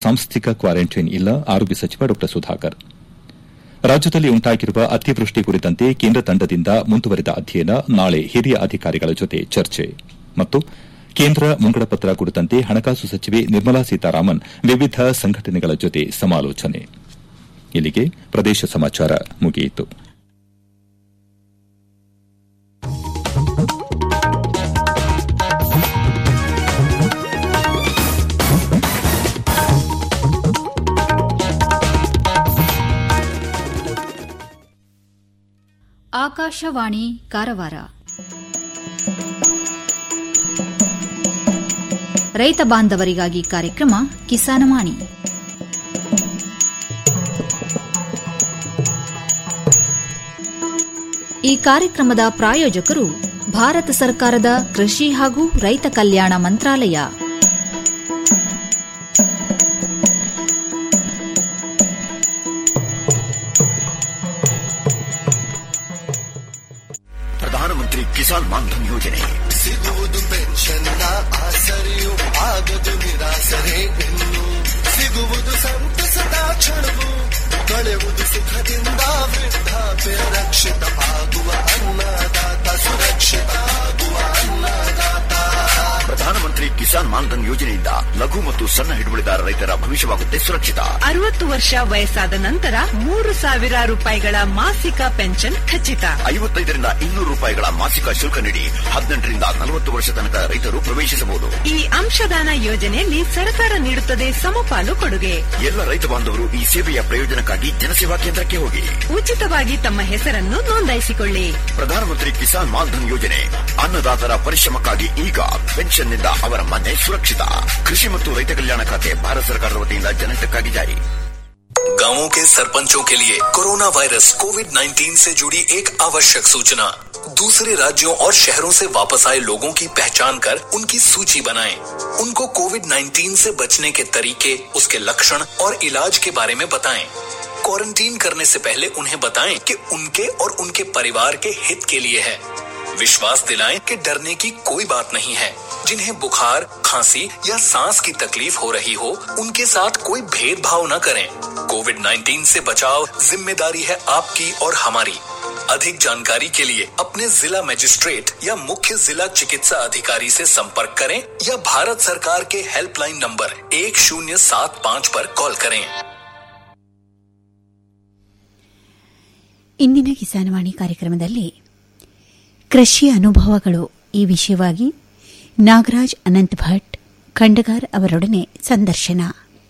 ಸಾಂಸ್ಥಿಕ ಕ್ವಾರಂಟೈನ್ ಇಲ್ಲ ಆರೋಗ್ಯ ಸಚಿವ ಡಾ ಸುಧಾಕರ್ ರಾಜ್ಯದಲ್ಲಿ ಉಂಟಾಗಿರುವ ಅತಿವೃಷ್ಟಿ ಕುರಿತಂತೆ ಕೇಂದ್ರ ತಂಡದಿಂದ ಮುಂದುವರಿದ ಅಧ್ಯಯನ ನಾಳೆ ಹಿರಿಯ ಅಧಿಕಾರಿಗಳ ಜೊತೆ ಚರ್ಚೆ ಮತ್ತು ಕೇಂದ್ರ ಮುಂಗಡಪತ್ರ ಕುರಿತಂತೆ ಹಣಕಾಸು ಸಚಿವೆ ನಿರ್ಮಲಾ ಸೀತಾರಾಮನ್ ವಿವಿಧ ಸಂಘಟನೆಗಳ ಜೊತೆ ಸಮಾಲೋಚನೆ ಇಲ್ಲಿಗೆ ಪ್ರದೇಶ ಸಮಾಚಾರ ಮುಗಿಯಿತು ಆಕಾಶವಾಣಿ ಕಾರವಾರ ರೈತ ಬಾಂಧವರಿಗಾಗಿ ಕಾರ್ಯಕ್ರಮ ಕಿಸಾನವಾಣಿ ಈ ಕಾರ್ಯಕ್ರಮದ ಪ್ರಾಯೋಜಕರು ಭಾರತ ಸರ್ಕಾರದ ಕೃಷಿ ಹಾಗೂ ರೈತ ಕಲ್ಯಾಣ ಮಂತ್ರಾಲಯ ಪ್ರಧಾನಮಂತ್ರಿ ಕಿಸಾನ್ ಮಾನ್ಧನ್ ಯೋಜನೆ ಸಿಗುವುದು ಪೆನ್ಷನ್ನ ಆಸರೆಯು ಆಗದು ನಿರಾಸರೆ ಇನ್ನು ಸಿಗುವುದು ಸಂತಸದ ಕ್ಷಣವು ಕಳೆಯುವುದು ಸುಖದಿಂದ ವೃದ್ಧಾಪ್ಯ ರಕ್ಷಿತ ಆಗುವ ಅನ್ನದಾತ ಸುರಕ್ಷಿತ ಆಗುವ ಅನ್ನದಾತ ಪ್ರಧಾನಮಂತ್ರಿ ಕಿಸಾನ್ ಮಾನ್ಧನ್ ಯೋಜನೆಯಿಂದ ಲಘು ಮತ್ತು ಸಣ್ಣ ಹಿಡುವಳಿದಾರ ರೈತರ ಭವಿಷ್ಯವಾಗುತ್ತೆ ಸುರಕ್ಷಿತ ಅರವತ್ತು ವರ್ಷ ವಯಸ್ಸಾದ ನಂತರ ಮೂರು ಸಾವಿರ ರೂಪಾಯಿಗಳ ಮಾಸಿಕ ಪೆನ್ಷನ್ ಖಚಿತ ಐವತ್ತೈದರಿಂದ ಇನ್ನೂರು ರೂಪಾಯಿಗಳ ಮಾಸಿಕ ಶುಲ್ಕ ನೀಡಿ ಹದಿನೆಂಟರಿಂದ ನಲವತ್ತು ವರ್ಷ ತನಕ ರೈತರು ಪ್ರವೇಶಿಸಬಹುದು ಈ ಅಂಶದಾನ ಯೋಜನೆಯಲ್ಲಿ ಸರ್ಕಾರ ನೀಡುತ್ತದೆ ಸಮಪಾಲು ಕೊಡುಗೆ ಎಲ್ಲ ರೈತ ಬಾಂಧವರು ಈ ಸೇವೆಯ ಪ್ರಯೋಜನಕ್ಕಾಗಿ ಜನಸೇವಾ ಕೇಂದ್ರಕ್ಕೆ ಹೋಗಿ ಉಚಿತವಾಗಿ ತಮ್ಮ ಹೆಸರನ್ನು ನೋಂದಾಯಿಸಿಕೊಳ್ಳಿ ಪ್ರಧಾನಮಂತ್ರಿ ಕಿಸಾನ್ ಮಾನ್ಧನ್ ಯೋಜನೆ ಅನ್ನದಾತರ ಪರಿಶ್ರಮಕ್ಕಾಗಿ ಈಗ ಪೆನ್ಷನ್ನಿಂದ ಅವರ ಮನೆ ಸುರಕ್ಷಿತ ಕೃಷಿ ಮತ್ತು ರೈತ ಕಲ್ಯಾಣ ಖಾತೆ ಭಾರತ ಸರ್ಕಾರದ ವತಿಯಿಂದ ಜನಹಿತಕ್ಕಾಗಿ ಜಾರಿ गांवों के सरपंचों के लिए कोरोना वायरस कोविड 19 से जुड़ी एक आवश्यक सूचना दूसरे राज्यों और शहरों से वापस आए लोगों की पहचान कर उनकी सूची बनाएं। उनको कोविड 19 से बचने के तरीके उसके लक्षण और इलाज के बारे में बताएं। क्वारंटीन करने से पहले उन्हें बताएं कि उनके और उनके परिवार के हित के लिए है विश्वास दिलाएं कि डरने की कोई बात नहीं है जिन्हें बुखार खांसी या सांस की तकलीफ हो रही हो उनके साथ कोई भेदभाव न करें कोविड 19 से बचाव जिम्मेदारी है आपकी और हमारी अधिक जानकारी के लिए अपने जिला मजिस्ट्रेट या मुख्य जिला चिकित्सा अधिकारी से संपर्क करें या भारत सरकार के हेल्पलाइन नंबर एक शून्य सात पाँच पर कॉल करें ಇಂದಿನ ಕಿಸಾನವಾಣಿ ಕಾರ್ಯಕ್ರಮದಲ್ಲಿ ಕೃಷಿ ಅನುಭವಗಳು ಈ ವಿಷಯವಾಗಿ ನಾಗರಾಜ್ ಅನಂತ್ ಭಟ್ ಖಂಡಗಾರ್ ಅವರೊಡನೆ ಸಂದರ್ಶನ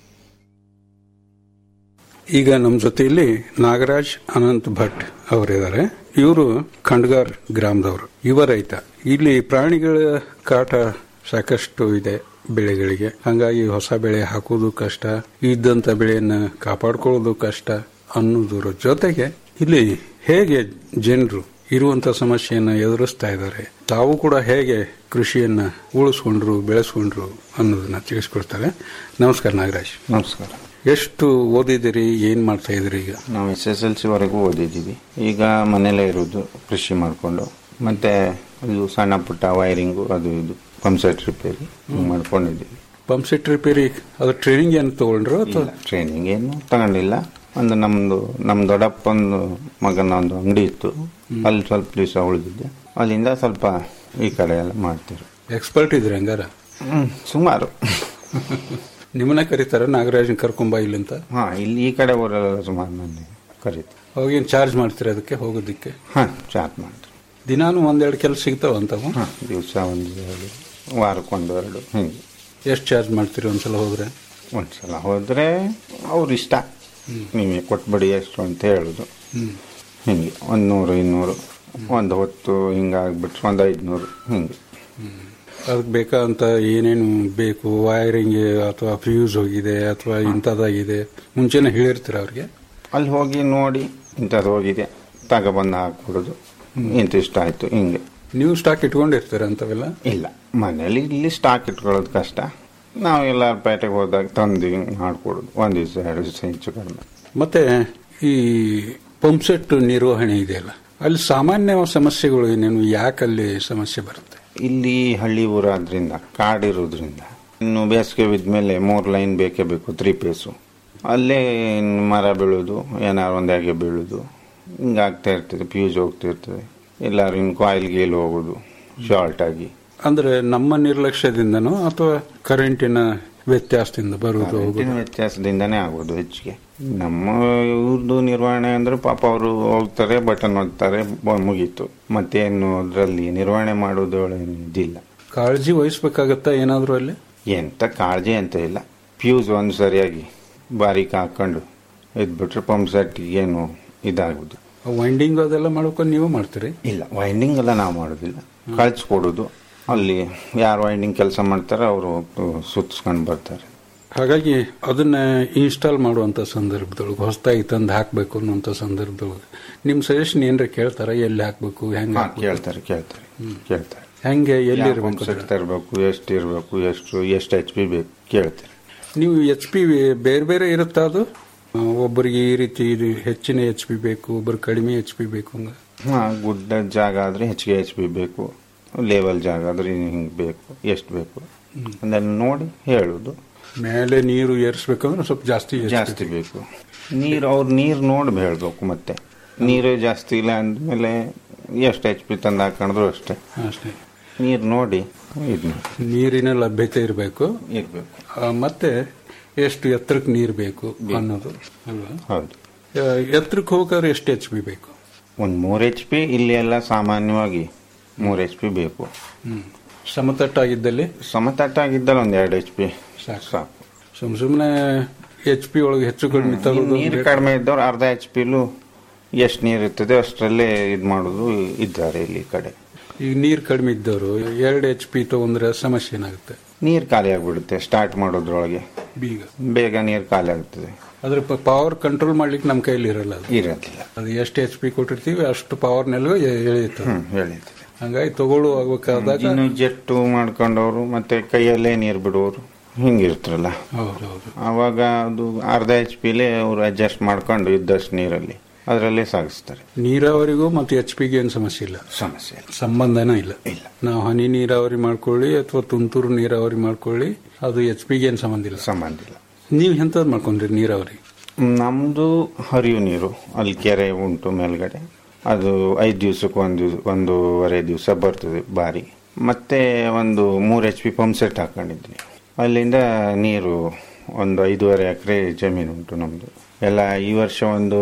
ಈಗ ನಮ್ಮ ಜೊತೆಯಲ್ಲಿ ನಾಗರಾಜ್ ಅನಂತ್ ಭಟ್ ಅವರಿದ್ದಾರೆ ಇವರು ಖಂಡ್ಗಾರ್ ಗ್ರಾಮದವರು ಯುವ ರೈತ ಇಲ್ಲಿ ಪ್ರಾಣಿಗಳ ಕಾಟ ಸಾಕಷ್ಟು ಇದೆ ಬೆಳೆಗಳಿಗೆ ಹಂಗಾಗಿ ಹೊಸ ಬೆಳೆ ಹಾಕೋದು ಕಷ್ಟ ಇದ್ದಂತ ಬೆಳೆಯನ್ನ ಕಾಪಾಡ್ಕೊಳ್ಳೋದು ಕಷ್ಟ ಅನ್ನೋದ್ರ ಜೊತೆಗೆ ಇಲ್ಲಿ ಹೇಗೆ ಜನರು ಇರುವಂತ ಸಮಸ್ಯೆಯನ್ನ ಎದುರಿಸ್ತಾ ಇದ್ದಾರೆ ತಾವು ಕೂಡ ಹೇಗೆ ಕೃಷಿಯನ್ನ ಉಳಿಸ್ಕೊಂಡ್ರು ಬೆಳೆಸ್ಕೊಂಡ್ರು ಅನ್ನೋದನ್ನ ತಿಳಿಸ್ಕೊಡ್ತಾರೆ ನಮಸ್ಕಾರ ನಾಗರಾಜ್ ನಮಸ್ಕಾರ ಎಷ್ಟು ಓದಿದಿರಿ ಏನ್ ಮಾಡ್ತಾ ಇದ್ರಿ ಈಗ ನಾವು ಎಸ್ ಎಸ್ ಎಲ್ ಸಿ ವರೆಗೂ ಓದಿದ್ದೀವಿ ಈಗ ಮನೇಲೇ ಇರೋದು ಕೃಷಿ ಮಾಡಿಕೊಂಡು ಮತ್ತೆ ಇದು ಸಣ್ಣ ಪುಟ್ಟ ವೈರಿಂಗು ಅದು ಇದು ಪಂಪ್ಸೆಟ್ ರಿಪೇರಿ ಮಾಡ್ಕೊಂಡಿದ್ದೀವಿ ಪಂಪ್ ಸೆಟ್ ರಿಪೇರಿ ಅದು ಟ್ರೈನಿಂಗ್ ಏನು ತಗೊಂಡ್ರು ಅಥವಾ ಟ್ರೈನಿಂಗ್ ಏನು ತಗೊಂಡಿಲ್ಲ ಒಂದು ನಮ್ದು ನಮ್ಮ ದೊಡ್ಡಪ್ಪಂದು ಮಗನ ಒಂದು ಅಂಗಡಿ ಇತ್ತು ಅಲ್ಲಿ ಸ್ವಲ್ಪ ದಿವಸ ಉಳಿದಿದ್ದೆ ಅಲ್ಲಿಂದ ಸ್ವಲ್ಪ ಈ ಕಡೆ ಎಲ್ಲ ಮಾಡ್ತೀವಿ ಎಕ್ಸ್ಪರ್ಟ್ ಇದ್ರಿ ಹಂಗಾರ ಹ್ಮ್ ಸುಮಾರು ನಿಮ್ಮನ್ನ ಕರೀತಾರ ನಾಗರಾಜನ್ ಕರ್ಕೊಂಬ ಇಲ್ಲಂತ ಹಾ ಇಲ್ಲಿ ಈ ಕಡೆ ಊರೆಲ್ಲ ಸುಮಾರು ಮಂದಿ ಕರೀತೀವಿ ಅವಾಗೇನ್ ಚಾರ್ಜ್ ಮಾಡ್ತೀರಾ ಅದಕ್ಕೆ ಹೋಗೋದಕ್ಕೆ ಹಾ ಚಾಟ್ ಮಾಡ್ತೀವಿ ದಿನಾನು ಒಂದೆರಡು ಕೆಲಸ ಸಿಗ್ತಾವ ಅಂತವು ಹಾ ದಿವಸ ಒಂದು ಎರಡು ವಾರಕ್ಕೊಂದು ಎರಡು ಹಿಂಗೆ ಎಷ್ಟು ಚಾರ್ಜ್ ಮಾಡ್ತೀರಿ ಒಂದ್ಸಲ ಹೋದ್ರೆ ಒಂದ್ಸಲ ಹೋದ್ರೆ ಅವ್ರ ಇಷ್ಟ ನಿಮಗೆ ಕೊಟ್ಬಿಡಿ ಎಷ್ಟು ಅಂತ ಹೇಳುದು ಹಿಂಗೆ ಒಂದು ನೂರು ಇನ್ನೂರು ಒಂದು ಹೊತ್ತು ಹಿಂಗಾಗ್ಬಿಟ್ರೆ ಒಂದು ಐದುನೂರು ಹಿಂಗೆ ಅದಕ್ಕೆ ಬೇಕಾದಂತ ಏನೇನು ಬೇಕು ವೈರಿಂಗ್ ಅಥವಾ ಫ್ಯೂಸ್ ಹೋಗಿದೆ ಅಥವಾ ಇಂಥದ್ದಾಗಿದೆ ಮುಂಚೆನೆ ಹೇಳಿರ್ತೀರ ಅವ್ರಿಗೆ ಅಲ್ಲಿ ಹೋಗಿ ನೋಡಿ ಇಂಥದ್ದು ಹೋಗಿದೆ ತಗೊಬಂದು ಹಾಕ್ಬಿಡೋದು ಇಂಥ ಇಷ್ಟ ಆಯ್ತು ಹಿಂಗೆ ನೀವು ಸ್ಟಾಕ್ ಇಟ್ಕೊಂಡಿರ್ತೀರ ಅಂತವೆಲ್ಲ ಇಲ್ಲ ಮನೇಲಿ ಇಲ್ಲಿ ಸ್ಟಾಕ್ ಇಟ್ಕೊಳ್ಳೋದು ಕಷ್ಟ ನಾವು ಎಲ್ಲ ಪೇಟೆಗೆ ಹೋದಾಗ ತಂದು ಹಿಂಗೆ ಮಾಡ್ಕೊಡೋದು ಒಂದು ದಿವಸ ಎರಡು ದಿವಸ ಹೆಚ್ಚು ಕಡಿಮೆ ಮತ್ತೆ ಈ ಪಂಪ್ ಸೆಟ್ ನಿರ್ವಹಣೆ ಇದೆಯಲ್ಲ ಅಲ್ಲಿ ಸಾಮಾನ್ಯ ಸಮಸ್ಯೆಗಳು ಏನೇನು ಯಾಕಲ್ಲಿ ಸಮಸ್ಯೆ ಬರುತ್ತೆ ಇಲ್ಲಿ ಹಳ್ಳಿ ಊರಾದ್ರಿಂದ ಕಾಡಿರೋದ್ರಿಂದ ಇನ್ನು ಬೇಸಿಗೆ ಬಿದ್ಮೇಲೆ ಮೂರು ಲೈನ್ ಬೇಕೇ ಬೇಕು ತ್ರೀ ಪೇಸು ಅಲ್ಲೇ ಮರ ಬೀಳೋದು ಏನಾರು ಒಂದು ಹಾಗೆ ಬೀಳೋದು ಹಿಂಗೆ ಆಗ್ತಾ ಇರ್ತದೆ ಫ್ಯೂಸ್ ಹೋಗ್ತಿರ್ತದೆ ಎಲ್ಲಾರು ಇನ್ನು ಕಾಯಿಲ್ ಗೀಲ್ ಹೋಗೋದು ಶಾರ್ಟ್ ಆಗಿ ಅಂದ್ರೆ ನಮ್ಮ ನಿರ್ಲಕ್ಷ್ಯದಿಂದನೋ ಅಥವಾ ಕರೆಂಟಿನ ವ್ಯತ್ಯಾಸದಿಂದ ಬರುವುದು ಹೋಗುದು ಕರೆಂಟಿನ ವ್ಯತ್ಯಾಸದಿಂದನೇ ಆಗೋದು ಹೆಚ್ಚಿಗೆ ನಮ್ಮ ಇವ್ರದ್ದು ನಿರ್ವಹಣೆ ಅಂದ್ರೆ ಪಾಪ ಅವರು ಹೋಗ್ತಾರೆ ಬಟನ್ ಒತ್ತಾರೆ ಬ- ಮುಗೀತು ಮತ್ತೇನು ಅದರಲ್ಲಿ ನಿರ್ವಹಣೆ ಮಾಡೋದು ಏನು ಇದಿಲ್ಲ ಕಾಳಜಿ ವಹಿಸ್ಬೇಕಾಗತ್ತಾ ಏನಾದ್ರೂ ಅಲ್ಲಿ ಎಂತ ಕಾಳಜಿ ಅಂತ ಇಲ್ಲ ಫ್ಯೂಸ್ ಒಂದು ಸರಿಯಾಗಿ ಬಾರೀಕ್ ಹಾಕೊಂಡು ಇದ್ಬಿಟ್ರೆ ಪಂಪ್ ಸೆಟ್ ಏನು ಇದಾಗುದು ವೈಂಡಿಂಗ್ ಅದೆಲ್ಲ ಮಾಡ್ಕೊಂಡು ನೀವು ಮಾಡ್ತೀರಿ ಇಲ್ಲ ವೈಂಡಿಂಗ್ ಎಲ್ಲ ನಾವು ಮಾಡೋದಿಲ್ಲ ಕಳ್ಸಿಕೊಡೋದು ಅಲ್ಲಿ ಯಾರು ವೈಂಡಿಂಗ್ ಕೆಲಸ ಮಾಡ್ತಾರೆ ಅವರು ಸುತ್ತಿಸ್ಕೊಂಡು ಬರ್ತಾರೆ ಹಾಗಾಗಿ ಅದನ್ನ ಇನ್ಸ್ಟಾಲ್ ಮಾಡುವಂತ ಸಂದರ್ಭದೊಳಗೆ ಹೊಸದಾಗಿ ತಂದು ಹಾಕ್ಬೇಕು ಅನ್ನುವಂತ ಸಂದರ್ಭದೊಳಗೆ ನಿಮ್ ಸಜೆಷನ್ ಏನ್ರ ಕೇಳ್ತಾರ ಎಲ್ಲಿ ಹಾಕ್ಬೇಕು ಹೆಂಗ್ ಹಾ, ಹಾಕ್ಬೇಕು? ಕೇಳ್ತಾರೆ ಕೇಳ್ತಾರೆ ಕೇಳ್ತಾರೆ ಹೆಂಗೆ ಎಲ್ಲಿ ಯಾವ ಇರ್ಬೇಕು pump set ತರಬೇಕು ಎಷ್ಟು ಇರಬೇಕು ಎಷ್ಟು ಎಷ್ಟು ಎಚ್ ಪಿ ಬೇಕು ಕೇಳ್ತಾರೆ ನೀವು ಎಚ್ ಪಿ ಬೇರೆ ಬೇರೆ ಇರುತ್ತಾ ಅದು ಆ, ಒಬ್ಬರಿಗೆ ಈ ರೀತಿ ಇದು ಹೆಚ್ಚಿನ ಎಚ್ ಪಿ ಬೇಕು ಒಬ್ಬರು ಕಡಿಮೆ ಎಚ್ ಪಿ ಬೇಕು ಹಂಗ ಹಾ ಗುಡ್ಡ ಜಾಗ ಆದ್ರೆ ಹೆಚ್ಚಿಗೆ ಎಚ್ ಪಿ ಬೇಕು ಲೆವೆಲ್ ಜಾಗ ಆದ್ರೆ ಹಿಂಗೆ ಬೇಕು ಎಷ್ಟು ಬೇಕು ಅದನ್ನ ನೋಡಿ ಹೇಳುದು ಮೇಲೆ ನೀರು ಏರಿಸ್ಬೇಕಂದ್ರೆ ಸ್ವಲ್ಪ ಜಾಸ್ತಿ HP ಜಾಸ್ತಿ ಬೇಕು ನೀರು ಅವ್ರು ನೀರು ನೋಡಿ ಹೇಳ್ಬೇಕು ಮತ್ತೆ ನೀರು ಜಾಸ್ತಿ ಇಲ್ಲ ಅಂದಮೇಲೆ ಎಷ್ಟು ಎಚ್ ಪಿ ತಂದು ಹಾಕೊಂಡ್ರು ಅಷ್ಟೇ ಅಷ್ಟೇ ನೀರು ನೋಡಿ ಇದು ನೀರಿನ ಲಭ್ಯತೆ ಇರಬೇಕು ಇರಬೇಕು ಮತ್ತೆ ಎಷ್ಟು ಎತ್ತರಕ್ಕೆ ನೀರು ಬೇಕು ಅನ್ನೋದು ಅಲ್ವಾ ಹೌದು ಆ, ಎತ್ತರಕ್ಕೆ ಹೋಗಾದ್ರೆ ಎಷ್ಟು ಎಚ್ ಪಿ ಬೇಕು ಒಂದು ಮೂರು ಎಚ್ ಪಿ ಇಲ್ಲಿ ಎಲ್ಲ ಸಾಮಾನ್ಯವಾಗಿ ಮೂರು ಎಚ್ ಪಿ ಬೇಕು ಹ್ಮ್ ಸಮತಟ್ಟಾಗಿದ್ದಲ್ಲಿ ಸಮತಟ್ಟಾಗಿದ್ದಲ್ಲಿ ಒಂದು ಎರಡು ಎಚ್ ಪಿ ಸಾಕು. ಸಾಕು ಸುಮ್ ಸುಮ್ಮನೆ ಎಚ್ ಪಿ ಒಳಗೆ ಹೆಚ್ಚು ಕಡಿಮೆ ತರೋದು ನೀರು ಕಡಿಮೆ ಇದ್ದವ್ರು ಅರ್ಧ ಎಚ್ ಪಿಲು ಎಷ್ಟು ನೀರು ಇರ್ತದೆ ಅಷ್ಟರಲ್ಲೇ ಇದು ಮಾಡೋದು ಇದ್ದಾರೆ ಇಲ್ಲಿ ಈ ಕಡೆ ಈಗ ನೀರು ಕಡಿಮೆ ಇದ್ದವರು ಎರಡು ಎಚ್ ಪಿ ತಗೊಂಡ್ರೆ ಸಮಸ್ಯೆ ಏನಾಗುತ್ತೆ ನೀರು ಖಾಲಿ ಆಗ್ಬಿಡುತ್ತೆ ಸ್ಟಾರ್ಟ್ ಮಾಡೋದ್ರೊಳಗೆ ಬೀಗ ಬೇಗ ನೀರು ಖಾಲಿ ಆಗ್ತದೆ ಅದ್ರ ಪವರ್ ಕಂಟ್ರೋಲ್ ಮಾಡ್ಲಿಕ್ಕೆ ನಮ್ಮ ಕೈಲಿ ಇರಲ್ಲ ಅದು ಇರೋದಿಲ್ಲ ಅದು ಎಷ್ಟು ಎಚ್ ಪಿ ಕೊಟ್ಟಿರ್ತೀವಿ ಅಷ್ಟು ಪವರ್ನೆಲ್ಲೂ ಎಳೆಯುತ್ತೆ ಹ್ಮ್ ಹೇಳಿದ್ದೆ ಹಂಗಾಗಿ ತಗೊಳ್ಳು ಆಗ್ಬೇಕಾದಾಗ ಇನ್ನು ಜೆಟ್ಟು ಮಾಡ್ಕೊಂಡವರು ಮತ್ತೆ ಕೈಯಲ್ಲೇ ನೀರು ಬಿಡೋರು ಹಿಂಗಿರ್ತಾರಲ್ಲ ಹೌದೌದು ಆವಾಗ ಅದು ಅರ್ಧ ಎಚ್ ಪಿಲೇ ಅವರು ಅಡ್ಜಸ್ಟ್ ಮಾಡ್ಕೊಂಡು ಇದ್ದಷ್ಟು ನೀರಲ್ಲಿ ಅದರಲ್ಲೇ ಸಾಗಿಸ್ತಾರೆ ನೀರಾವರಿಗೂ ಮತ್ತು ಎಚ್ ಪಿಗೆ ಏನು ಸಮಸ್ಯೆ ಇಲ್ಲ ಸಮಸ್ಯೆ ಇಲ್ಲ. ಸಂಬಂಧನ ಇಲ್ಲ ಇಲ್ಲ. ನಾವು ಹನಿ ನೀರಾವರಿ ಮಾಡ್ಕೊಳ್ಳಿ ಅಥವಾ ತುಂತುರು ನೀರಾವರಿ ಮಾಡ್ಕೊಳ್ಳಿ ಅದು ಎಚ್ ಪಿಗೆ ಏನು ಸಂಬಂಧ ಇಲ್ಲ ಸಂಬಂಧ ಇಲ್ಲ ನೀವು ಎಂಥದ್ದು ಮಾಡ್ಕೊಂಡ್ರಿ ನೀರಾವರಿ ನಮ್ದು ಹರಿವು ನೀರು ಅಲ್ಲಿ ಕೆರೆ ಉಂಟು ಮೇಲ್ಗಡೆ ಅದು ಐದು ದಿವಸಕ್ಕೆ ಒಂದು ಒಂದೂವರೆ ದಿವಸ ಬರ್ತದೆ ಬಾರಿ ಮತ್ತೆ ಒಂದು ಮೂರು ಎಚ್ ಪಿ ಪಂಪ್ ಸೆಟ್ ಹಾಕೊಂಡಿದ್ವಿ ಅಲ್ಲಿಂದ ನೀರು ಒಂದು ಐದೂವರೆ ಎಕರೆ ಜಮೀನು ಉಂಟು ನಮ್ಮದು ಎಲ್ಲ ಈ ವರ್ಷ ಒಂದು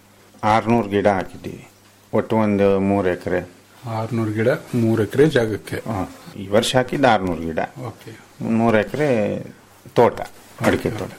ಆರುನೂರು ಗಿಡ ಹಾಕಿದ್ದೀವಿ ಒಟ್ಟು ಒಂದು ಮೂರು ಎಕರೆ ಆರ್ನೂರು ಗಿಡ ಮೂರು ಎಕರೆ ಜಾಗಕ್ಕೆ ಈ ವರ್ಷ ಹಾಕಿದ್ದು ಆರುನೂರು ಗಿಡ ಓಕೆ ಮೂರು ಎಕರೆ ತೋಟ ಅಡಿಕೆ ತೋಟ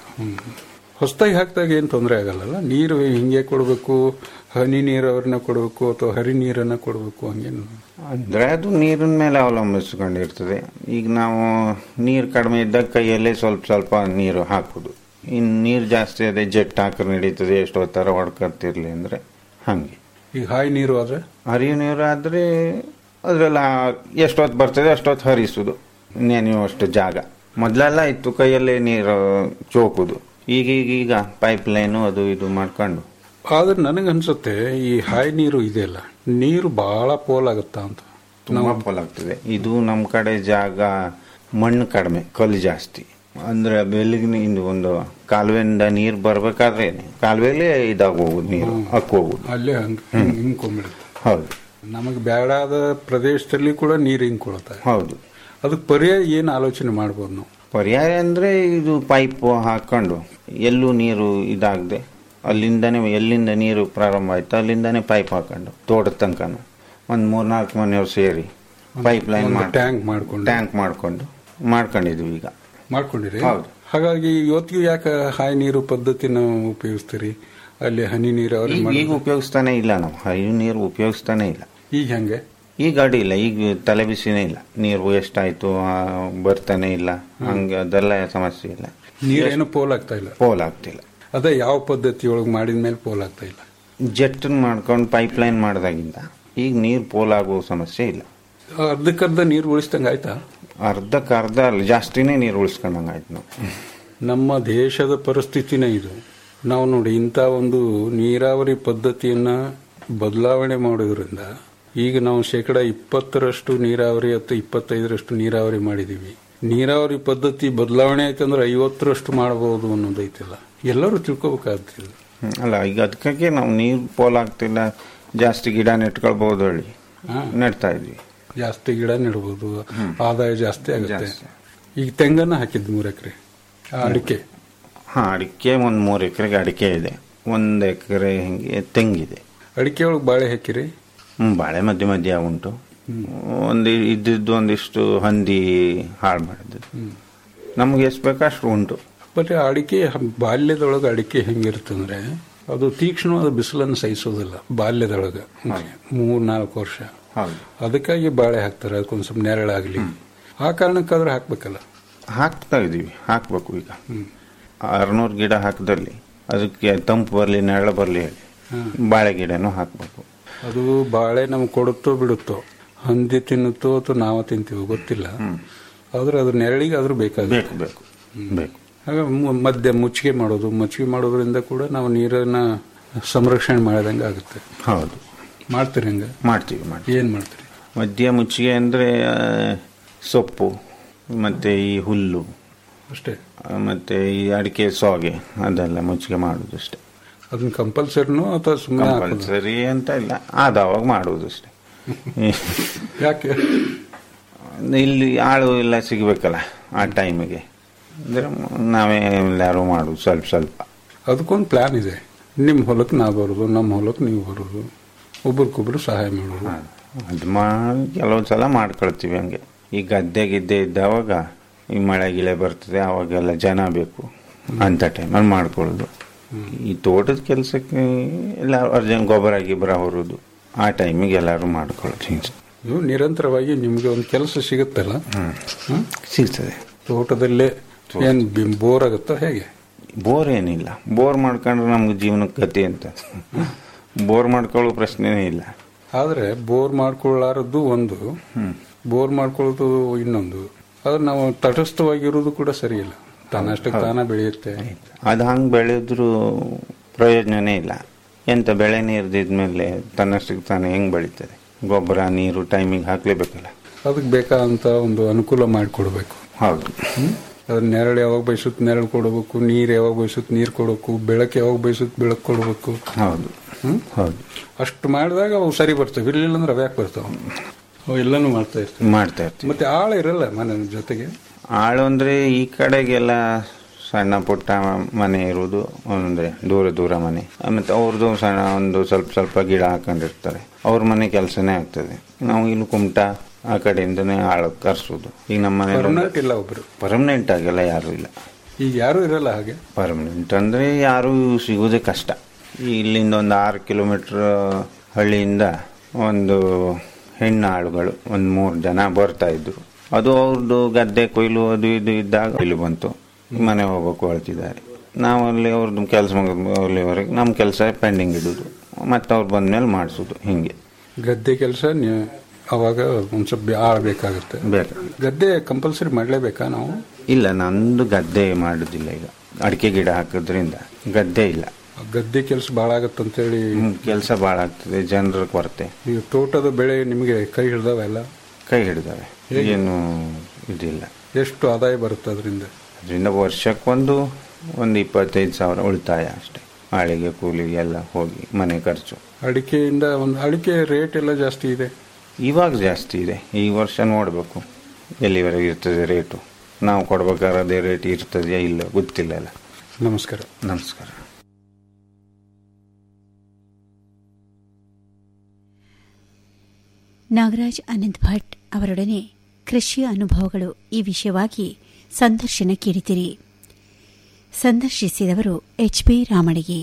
ಹೊಸದಾಗಿ ಹಾಕಿದಾಗ ಏನು ತೊಂದರೆ ಆಗಲ್ಲ ನೀರು ಹಿಂಗೆ ಕೊಡಬೇಕು ಹನಿ ನೀರಾವರಿನ ಕೊಡಬೇಕು ಅಥವಾ ಹರಿ ನೀರನ್ನ ಕೊಡಬೇಕು ಹಂಗೇನು ಅಂದ್ರೆ ಅದು ನೀರಿನ ಮೇಲೆ ಅವಲಂಬಿಸ್ಕೊಂಡಿರ್ತದೆ ಈಗ ನಾವು ನೀರು ಕಡಿಮೆ ಇದ್ದಾಗ ಕೈಯಲ್ಲೇ ಸ್ವಲ್ಪ ಸ್ವಲ್ಪ ನೀರು ಹಾಕುದು ಇನ್ನು ನೀರು ಜಾಸ್ತಿ ಅದೇ ಜೆಟ್ ಹಾಕರ್ ನಡೀತದೆ ಎಷ್ಟೋ ಥರ ಹೊಡ್ಕೊತಿರ್ಲಿ ಅಂದ್ರೆ ಹಂಗೆ ಈಗ ಹಾಯಿ ನೀರು ಆದ್ರೆ ಹರಿವು ನೀರು ಆದ್ರೆ ಅದ್ರೆಲ್ಲ ಎಷ್ಟೊತ್ತು ಬರ್ತದೆ ಅಷ್ಟೊತ್ತು ಹರಿಸುದು ನೆನೆಯುವಷ್ಟು ಜಾಗ ಮೊದಲೆಲ್ಲ ಇತ್ತು ಕೈಯಲ್ಲೇ ನೀರು ಚೋಕುದು ಈಗ ಈಗ ಈಗ ಪೈಪ್ ಲೈನು ಅದು ಇದು ಮಾಡ್ಕೊಂಡು ಆದ್ರೆ ನನಗನ್ಸುತ್ತೆ ಈ ಹಾಯಿ ನೀರು ಇದೆಯಲ್ಲ ನೀರು ಬಹಳ ಪೋಲಾಗುತ್ತಾ ಅಂತ ತುಂಬಾ ಪೋಲಾಗ್ತದೆ ಇದು ನಮ್ಮ ಕಡೆ ಜಾಗ ಮಣ್ಣು ಕಡಿಮೆ ಕಲ್ಲು ಜಾಸ್ತಿ ಅಂದ್ರೆ ಬೆಳಗಿನಿಂದ ಒಂದು ಕಾಲುವೆಯಿಂದ ನೀರು ಬರ್ಬೇಕಾದ್ರೆ ಕಾಲುವೆಲೇ ಇದಾಗ ಹೋಗುದು ನೀರು ಹಕ್ಕ ಹೋಗುದು ಅಲ್ಲೇ ಹಂಗ್ ಹಿಂಗ್ಕೊಂಡ್ಬಿಡುತ್ತೆ ಹೌದು ನಮಗೆ ಬೇಡಾದ ಪ್ರದೇಶದಲ್ಲಿ ಕೂಡ ನೀರು ಹಿಂಗ್ಕೊಳ್ತಾರೆ ಹೌದು ಅದಕ್ಕೆ ಪರ್ಯಾಯ ಏನು ಆಲೋಚನೆ ಮಾಡ್ಬೋದು ನಾವು ಪರ್ಯಾಯ ಅಂದ್ರೆ ಇದು ಪೈಪ್ ಹಾಕೊಂಡು ಎಲ್ಲೂ ನೀರು ಇದಾಗದೆ ಅಲ್ಲಿಂದನೇ ಎಲ್ಲಿಂದ ನೀರು ಪ್ರಾರಂಭ ಆಯ್ತು ಅಲ್ಲಿಂದಾನೇ ಪೈಪ್ ಹಾಕೊಂಡು ತೋಟದ ತನಕನು ಒಂದು ಮೂರ್ನಾಲ್ಕು ಮನೆಯವ್ರು ಸೇರಿ ಪೈಪ್ ಲೈನ್ ಒಂದು ಮಾಡಿ ಟ್ಯಾಂಕ್ ಮಾಡ್ಕೊಂಡು ಟ್ಯಾಂಕ್ ಮಾಡ್ಕೊಂಡು ಮಾಡ್ಕೊಂಡಿದ್ವಿ ಈಗ ಮಾಡ್ಕೊಂಡಿರಿ ಹೌದು. ಹಾಗಾಗಿ ಇವತ್ತಿಗೂ ಯಾಕೆ ಹಾಯಿ ನೀರು ಪದ್ಧತಿನ ಉಪಯೋಗಿಸ್ತೀರಿ ಅಲ್ಲಿ ಹನಿ ನೀರಾವರಿ ಈಗ ಮಾಡಿ ಈಗ ಉಪಯೋಗಿಸ್ತಾನೆ ಇಲ್ಲ ನಾವು ಹರಿವು ನೀರು ಉಪಯೋಗಿಸ್ತಾನೆ ಇಲ್ಲ ಈಗ ಹೆಂಗೆ ಈಗ ಅಡ್ಡಿ ಇಲ್ಲ ಈಗ ತಲೆ ಬಿಸಿನೇ ಇಲ್ಲ ನೀರು ಎಷ್ಟಾಯ್ತು ಆ, ಬರ್ತಾನೆ ಇಲ್ಲ ಹಂಗೆ ಅದೆಲ್ಲ ಸಮಸ್ಯೆ ಇಲ್ಲ ನೀರೇನು ಪೋಲ್ ಆಗ್ತಾ ಇಲ್ಲ ಪೋಲ್ ಆಗ್ತಿಲ್ಲ ಅದೇ ಯಾವ ಪದ್ಧತಿ ಒಳಗೆ ಮಾಡಿದ ಮೇಲೆ ಪೋಲ್ ಆಗ್ತಾ ಇಲ್ಲ ಜೆಟ್ ಮಾಡ್ಕೊಂಡು ಪೈಪ್ ಲೈನ್ ಮಾಡಿದಾಗಿಂದ ಈಗ ನೀರು ಪೋಲ್ ಆಗೋ ಸಮಸ್ಯೆ ಇಲ್ಲ ಅರ್ಧಕ್ಕರ್ಧ ನೀರು ಉಳಿಸ್ದಂಗೆ ಆಯ್ತಾ ಅರ್ಧಕ್ಕೆ ಅರ್ಧ ಅಲ್ಲ ಜಾಸ್ತಿನೇ ನೀರು ಉಳಿಸ್ಕೊಂಡಂಗೆ ಆಯ್ತು ನಾವು ನಮ್ಮ ದೇಶದ ಪರಿಸ್ಥಿತಿನೇ ಇದು ನಾವು ನೋಡಿ ಇಂಥ ಒಂದು ನೀರಾವರಿ ಪದ್ಧತಿಯನ್ನ ಬದಲಾವಣೆ ಮಾಡೋದ್ರಿಂದ ಈಗ ನಾವು ಶೇಕಡ ಇಪ್ಪತ್ತರಷ್ಟು ನೀರಾವರಿ ಅಥವಾ ಇಪ್ಪತ್ತೈದರಷ್ಟು ನೀರಾವರಿ ಮಾಡಿದೀವಿ ನೀರಾವರಿ ಪದ್ಧತಿ ಬದಲಾವಣೆ ಆಯ್ತಂದ್ರೆ ಐವತ್ತರಷ್ಟು ಮಾಡಬಹುದು ಅನ್ನೋದು ಐತಿಲ್ಲ ಎಲ್ಲರೂ ತಿಳ್ಕೊಬೇಕಾಗ್ತಿಲ್ಲ ಹ್ಮ್. ಅಲ್ಲ ಈಗ ಅದಕ್ಕಾಗಿ ನಾವು ನೀರು ಪೋಲ್ ಆಗ್ತಿಲ್ಲ ಜಾಸ್ತಿ ಗಿಡ ನೆಟ್ಕೊಳ್ಬಹುದು ಹೇಳಿ ಹಾ. ನೆಡ್ತಾ ಇದ್ವಿ ಜಾಸ್ತಿ ಗಿಡ ನೆಡ್ಬೋದು ಆದಾಯ ಜಾಸ್ತಿ ಆಗುತ್ತೆ ಜಾಸ್ತಿ. ಈಗ ತೆಂಗನ್ನ ಹಾಕಿದ್ ಮೂರ್ ಎಕರೆ ಅಡಿಕೆ ಹಾ ಅಡಿಕೆ ಒಂದು ಮೂರು ಎಕರೆಗೆ ಅಡಿಕೆ ಇದೆ ಒಂದು ಎಕರೆ ಹಿಂಗೆ ತೆಂಗಿದೆ ಅಡಿಕೆ ಒಳಗೆ ಬಾಳೆ ಹಾಕಿರಿ ಹ್ಮ್ ಬಾಳೆ ಮಧ್ಯೆ ಮಧ್ಯ ಉಂಟು ಒಂದು ಇದ್ದಿದ್ದು ಒಂದಿಷ್ಟು ಹಂದಿ ಹಾಳು ಮಾಡಿದ್ದು ನಮ್ಗೆ ಎಷ್ಟು ಬೇಕೋ ಅಷ್ಟು ಉಂಟು ಬಟ್ ಅಡಿಕೆ ಹ- ಬಾಲ್ಯದೊಳಗೆ ಅಡಿಕೆ ಹೆಂಗಿರ್ತಂದ್ರೆ ಅದು ತೀಕ್ಷ್ಣವಾದ ಬಿಸಿಲನ್ನು ಸಹಿಸೋದಿಲ್ಲ ಬಾಲ್ಯದೊಳಗೆ ಮೂರ್ ನಾಲ್ಕು ವರ್ಷ ಹೌದು ಅದಕ್ಕಾಗಿ ಬಾಳೆ ಹಾಕ್ತಾರೆ ಅದಕ್ಕೊಂದ್ ಸ್ವಲ್ಪ ನೆರಳಾಗ್ಲಿ ಆ ಕಾರಣಕ್ಕಾದ್ರೆ ಹಾಕ್ಬೇಕಲ್ಲ ಹಾಕ್ತಾ ಇದೀವಿ ಹಾಕ್ಬೇಕು ಈಗ ಆರ್ನೂರು ಗಿಡ ಹಾಕಿದಲ್ಲಿ ಅದಕ್ಕೆ ತಂಪು ಬರಲಿ ನೆರಳು ಬರಲಿ ಹೇಳಿ ಬಾಳೆ ಗಿಡನೂ ಹಾಕ್ಬೇಕು ಅದು ಬಾಳೆ ನಮ್ಗೆ ಕೊಡುತ್ತೋ ಬಿಡುತ್ತೋ ಹಂದಿ ತಿನ್ನುತ್ತೋ ಅಥವಾ ನಾವು ತಿಂತೀವೋ ಗೊತ್ತಿಲ್ಲ ಆದ್ರೆ ಅದ್ರ ನೆರಳಿಗೆ ಆದ್ರೂ ಬೇಕಾಗುತ್ತೆ ಬೇಕು ಬೇಕು ಬೇಕು ಆಗ ಮು- ಮಧ್ಯೆ ಮುಚ್ಚಿಗೆ ಮಾಡೋದು ಮುಚ್ಚಿಗೆ ಮಾಡೋದ್ರಿಂದ ಕೂಡ ನಾವು ನೀರನ್ನ ಸಂರಕ್ಷಣೆ ಮಾಡಿದಂಗೆ ಆಗುತ್ತೆ ಹೌದು ಮಾಡ್ತೀರಿ ಹಂಗ ಮಾಡ್ತೀವಿ ಮಾಡ್ತೀವಿ ಏನ್ ಮಾಡ್ತೀರಿ ಮಧ್ಯ ಮುಚ್ಚಿಗೆ ಅಂದರೆ ಸೊಪ್ಪು ಮತ್ತೆ ಈ ಹುಲ್ಲು ಅಷ್ಟೇ ಆ, ಮತ್ತೆ ಈ ಅಡಿಕೆ ಸೋಗೆ ಅದೆಲ್ಲ ಮುಚ್ಚಿಗೆ ಮಾಡುದು ಅಷ್ಟೇ ಅದನ್ನ ಕಂಪಲ್ಸರಿನೋ ಅಥವಾ ಸುಮ್ಮನೆ ಕಂಪಲ್ಸರಿ ಅಂತ ಇಲ್ಲ ಆದವಾಗ ಮಾಡುವುದು ಅಷ್ಟೇ ಯಾಕೆ ಇಲ್ಲಿ ಆಳು ಎಲ್ಲ ಸಿಗಬೇಕಲ್ಲ ಆ ಟೈಮಿಗೆ ಅಂದ್ರೆ ನಾವೇ ಎಲ್ಲರೂ ಮಾಡುದು ಸ್ವಲ್ಪ ಸ್ವಲ್ಪ ಅದಕ್ಕೊಂದು ಪ್ಲಾನ್ ಇದೆ ನಿಮ್ಮ ಹೊಲಕ್ಕೆ ನಾ ಬರೋದು ನಮ್ಮ ಹೊಲಕ್ಕೆ ನೀವು ಬರೋದು ಒಬ್ರಿಗೊಬ್ರು ಸಹಾಯ ಮಾಡೋದು ಅದು ಮಾಡಿ ಕೆಲವೊಂದು ಸಲ ಮಾಡ್ಕೊಳ್ತೀವಿ ಹಂಗೆ ಈ ಗದ್ದೆ ಗಿದ್ದೆ ಇದ್ದಾವಾಗ ಈ ಮಳೆ ಗಿಳೆ ಬರ್ತದೆ ಅವಾಗೆಲ್ಲ ಜನ ಬೇಕು ಅಂತ ಟೈಮಲ್ಲಿ ಮಾಡ್ಕೊಳ್ಳೋದು ಈ ತೋಟದ ಕೆಲಸಕ್ಕೆ ಎಲ್ಲ ಅರ್ಜೆಂಟ್ ಗೊಬ್ಬರ ಗಿಬ್ಬರ ಹೊರೋದು ಆ ಟೈಮಿಗೆ ಎಲ್ಲರೂ ಮಾಡ್ಕೊಳ್ತೀವಿ ನೀವು ನಿರಂತರವಾಗಿ ನಿಮ್ಗೆ ಒಂದು ಕೆಲಸ ಸಿಗುತ್ತಲ್ಲ ಹ್ಮ್? ಸಿಗ್ತದೆ ತೋಟದಲ್ಲೇ ಏನ್ ಬಿ- ಬೋರ್ ಆಗುತ್ತೋ ಹೇಗೆ ಬೋರ್ ಏನಿಲ್ಲ ಬೋರ್ ಮಾಡ್ಕೊಂಡ್ರೆ ನಮ್ಗೆ ಜೀವನಕ್ಕೆ ಗತಿ ಅಂತ ಬೋರ್ ಮಾಡ್ಕೊಳ್ಳೋ ಪ್ರಶ್ನೆನೇ ಇಲ್ಲ ಆದ್ರೆ ಬೋರ್ ಮಾಡ್ಕೊಳ್ಳಾರದ್ದು ಒಂದು ಬೋರ್ ಮಾಡ್ಕೊಳ್ಳೋದು ಇನ್ನೊಂದು ಆದ್ರೆ ನಾವು ತಟಸ್ಥವಾಗಿರೋದು ಕೂಡ ಸರಿ ಇಲ್ಲ ತನ್ನಷ್ಟಕ್ಕೆ ತಾನ ಬೆಳೆಯುತ್ತೆ ಅದು ಹಂಗೆ ಬೆಳೆದ್ರು ಪ್ರಯೋಜನನೇ ಇಲ್ಲ ಎಂತ ಬೆಳೆ ನೀರ್ದಿದ್ಮೇಲೆ ತನ್ನಷ್ಟಕ್ಕೆ ತಾನೇ ಹೆಂಗೆ ಬೆಳೀತದೆ ಗೊಬ್ಬರ ನೀರು ಟೈಮಿಗೆ ಹಾಕ್ಲೇಬೇಕಲ್ಲ ಅದಕ್ಕೆ ಬೇಕಾದಂತ ಒಂದು ಅನುಕೂಲ ಮಾಡಿಕೊಡ್ಬೇಕು ಹೌದು ಅದ್ರ ನೆರಳು ಯಾವಾಗ ಬಯಸುತ್ತೆ ನೆರಳು ಕೊಡಬೇಕು ನೀರು ಯಾವಾಗ ಬಯಸುತ್ತೆ ನೀರು ಕೊಡಬೇಕು ಬೆಳಕು ಯಾವಾಗ ಬಯಸುತ್ತೆ ಬೆಳಕು ಕೊಡಬೇಕು ಹೌದು ಹ್ಮ್? ಹೌದು ಅಷ್ಟು ಮಾಡಿದಾಗ ಅವು ಸರಿ ಬರ್ತವೆ ಇರಲಿಲ್ಲ ಅಂದ್ರೆ ಅವು ಯಾಕೆ ಬರ್ತಾವ ಅವು ಎಲ್ಲನೂ ಮಾಡ್ತಾ ಇರ್ತವೆ ಮಾಡ್ತಾ ಇರ್ತೀವಿ ಮತ್ತೆ ಆಳ ಇರಲ್ಲ ಮನೆ ಜೊತೆಗೆ ಆಳು ಅಂದ್ರೆ ಈ ಕಡೆಗೆಲ್ಲ ಸಣ್ಣ ಪುಟ್ಟ ಮನೆ ಇರುವುದು ಅಂದ್ರೆ ದೂರ ದೂರ ಮನೆ ಮತ್ತೆ ಅವ್ರದ್ದು ಸಣ್ಣ ಒಂದು ಸ್ವಲ್ಪ ಸ್ವಲ್ಪ ಗಿಡ ಹಾಕೊಂಡಿರ್ತಾರೆ ಅವ್ರ ಮನೆ ಕೆಲಸನೇ ಆಗ್ತದೆ ನಾವು ಇಲ್ಲಿ ಕುಮಟ ಆ ಕಡೆಯಿಂದನೇ ಆಳು ಕರ್ಸೋದು ಈಗ ನಮ್ಮ ಮನೆ ಪರ್ಮನೆಂಟ್ ಇಲ್ಲ ಒಬ್ರು ಪರ್ಮನೆಂಟ್ ಆಗೆಲ್ಲ ಯಾರು ಇಲ್ಲ ಈಗ ಯಾರು ಇರಲ್ಲ ಹಾಗೆ ಪರ್ಮನೆಂಟ್ ಅಂದ್ರೆ ಯಾರು ಸಿಗುವುದೇ ಕಷ್ಟ ಈ ಇಲ್ಲಿಂದ ಒಂದು ಆರು ಕಿಲೋಮೀಟರ್ ಹಳ್ಳಿಯಿಂದ ಒಂದು ಹೆಣ್ಣು ಆಳುಗಳು ಒಂದು ಮೂರು ಜನ ಬರ್ತಾ ಇದ್ರು ಅದು ಅವ್ರದ್ದು ಗದ್ದೆ ಕೊಯ್ಲು ಅದು ಇದು ಇದ್ದಾಗ ಇಲ್ಲಿ ಬಂತು ಮನೆ ಹೋಗ್ಬೇಕು ಹೇಳ್ತಿದ್ದಾರೆ ನಾವು ಅಲ್ಲಿ ಅವ್ರದ್ದು ಕೆಲಸ ಅಲ್ಲಿವರೆಗೆ ನಮ್ಮ ಕೆಲಸ ಪೆಂಡಿಂಗ್ ಇಡೋದು ಮತ್ತೆ ಅವ್ರು ಬಂದ್ಮೇಲೆ ಮಾಡಿಸೋದು ಹಿಂಗೆ ಗದ್ದೆ ಕೆಲಸ ಅವಾಗ ಒಂದ್ ಸ್ವಲ್ಪ ಆಳ್ಬೇಕಾಗುತ್ತೆ ಬೇಕು ಗದ್ದೆ ಕಂಪಲ್ಸರಿ ಮಾಡ್ಲೇಬೇಕಾ ನಾವು ಇಲ್ಲ ನಂದು ಗದ್ದೆ ಮಾಡುದಿಲ್ಲ ಈಗ ಅಡಿಕೆ ಗಿಡ ಹಾಕೋದ್ರಿಂದ ಗದ್ದೆ ಇಲ್ಲ ಗದ್ದೆ ಕೆಲಸ ಭಾಳ ಆಗತ್ತಂತೇಳಿ ಕೆಲಸ ಭಾಳ ಆಗ್ತದೆ ಜನರ ಕೊರತೆ ಈಗ ತೋಟದ ಬೆಳೆ ನಿಮಗೆ ಕೈ ಹಿಡ್ದಾವೆಲ್ಲ ಕೈ ಹಿಡಿದಾವೆ ಏನು ಇದಿಲ್ಲ ಎಷ್ಟು ಆದಾಯ ಬರುತ್ತೆ ಅದರಿಂದ ಅದರಿಂದ ವರ್ಷಕ್ಕೊಂದು ಒಂದು ಇಪ್ಪತ್ತೈದು ಸಾವಿರ ಉಳಿತಾಯ ಅಷ್ಟೇ ಆಳಿಗೆ ಕೂಲಿಗೆ ಎಲ್ಲ ಹೋಗಿ ಮನೆ ಖರ್ಚು ಅಡಿಕೆಯಿಂದ ಒಂದು ಅಡಿಕೆ ರೇಟ್ ಎಲ್ಲ ಜಾಸ್ತಿ ಇದೆ ಇವಾಗ ಜಾಸ್ತಿ ಇದೆ ಈ ವರ್ಷ ನೋಡಬೇಕು ಎಲ್ಲಿವರೆಗೆ ಇರ್ತದೆ ರೇಟು ನಾವು ಕೊಡ್ಬೇಕಾದ್ರೆ ಅದೇ ರೇಟ್ ಇರ್ತದೆಯಾ ಇಲ್ಲ ಗೊತ್ತಿಲ್ಲ ಅಲ್ಲ ನಮಸ್ಕಾರ ನಮಸ್ಕಾರ ನಾಗರಾಜ್ ಅನಂತ್ ಭಟ್ ಅವರೊಡನೆ ಕೃಷಿಯ ಅನುಭವಗಳು ಈ ವಿಷಯವಾಗಿ ಸಂದರ್ಶನ ಕೇಳಿದಿರಿ ಸಂದರ್ಶಿಸಿದವರು ಎಚ್ ಬಿ ರಾಮಣಿಗೆ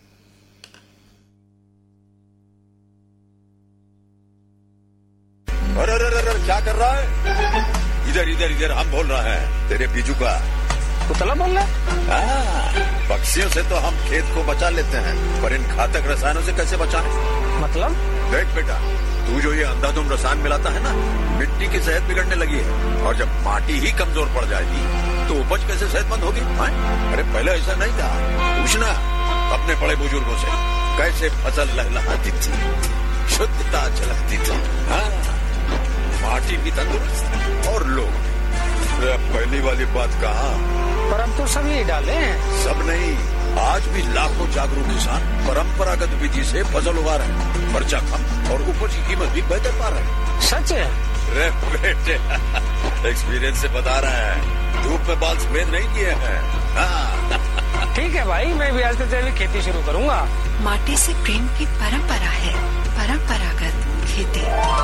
अरे अरे अरे अरे, क्या कर रहा है इधर इधर इधर हम बोल रहे हैं तेरे बीजू का कुतला बोल रहा हाँ, पक्षियों से तो हम खेत को बचा लेते हैं पर इन घातक रसायनों से कैसे बचाएं? मतलब देख बेटा तू जो ये अंधाधुंध रसायन मिलाता है ना मिट्टी की सेहत बिगड़ने लगी है और जब माटी ही कमजोर पड़ जाएगी तो उपज कैसे सेहतमंद होगी हाँ? अरे पहले ऐसा नहीं था पूछना अपने बड़े बुजुर्गों से कैसे फसल लहलहाती थी शुद्धता झलकती थी हाँ माटी भी तंदुरुस्त और लोग भी। अरे पहली वाली बात कहा पर हम तो सब यही डाले हैं सब नहीं आज भी लाखों जागरूक किसान परंपरागत विधि से फसल उगा रहे हैं खर्चा कम और उपज की कीमत भी बेहतर पा रहे हैं सच है रे बेटे एक्सपीरियंस से बता रहे हैं धूप में बाल सफेद नहीं किए हैं हाँ ठीक है भाई मैं भी आज से जैविक खेती शुरू करूंगा माटी से प्रेम की परंपरा है परंपरागत खेती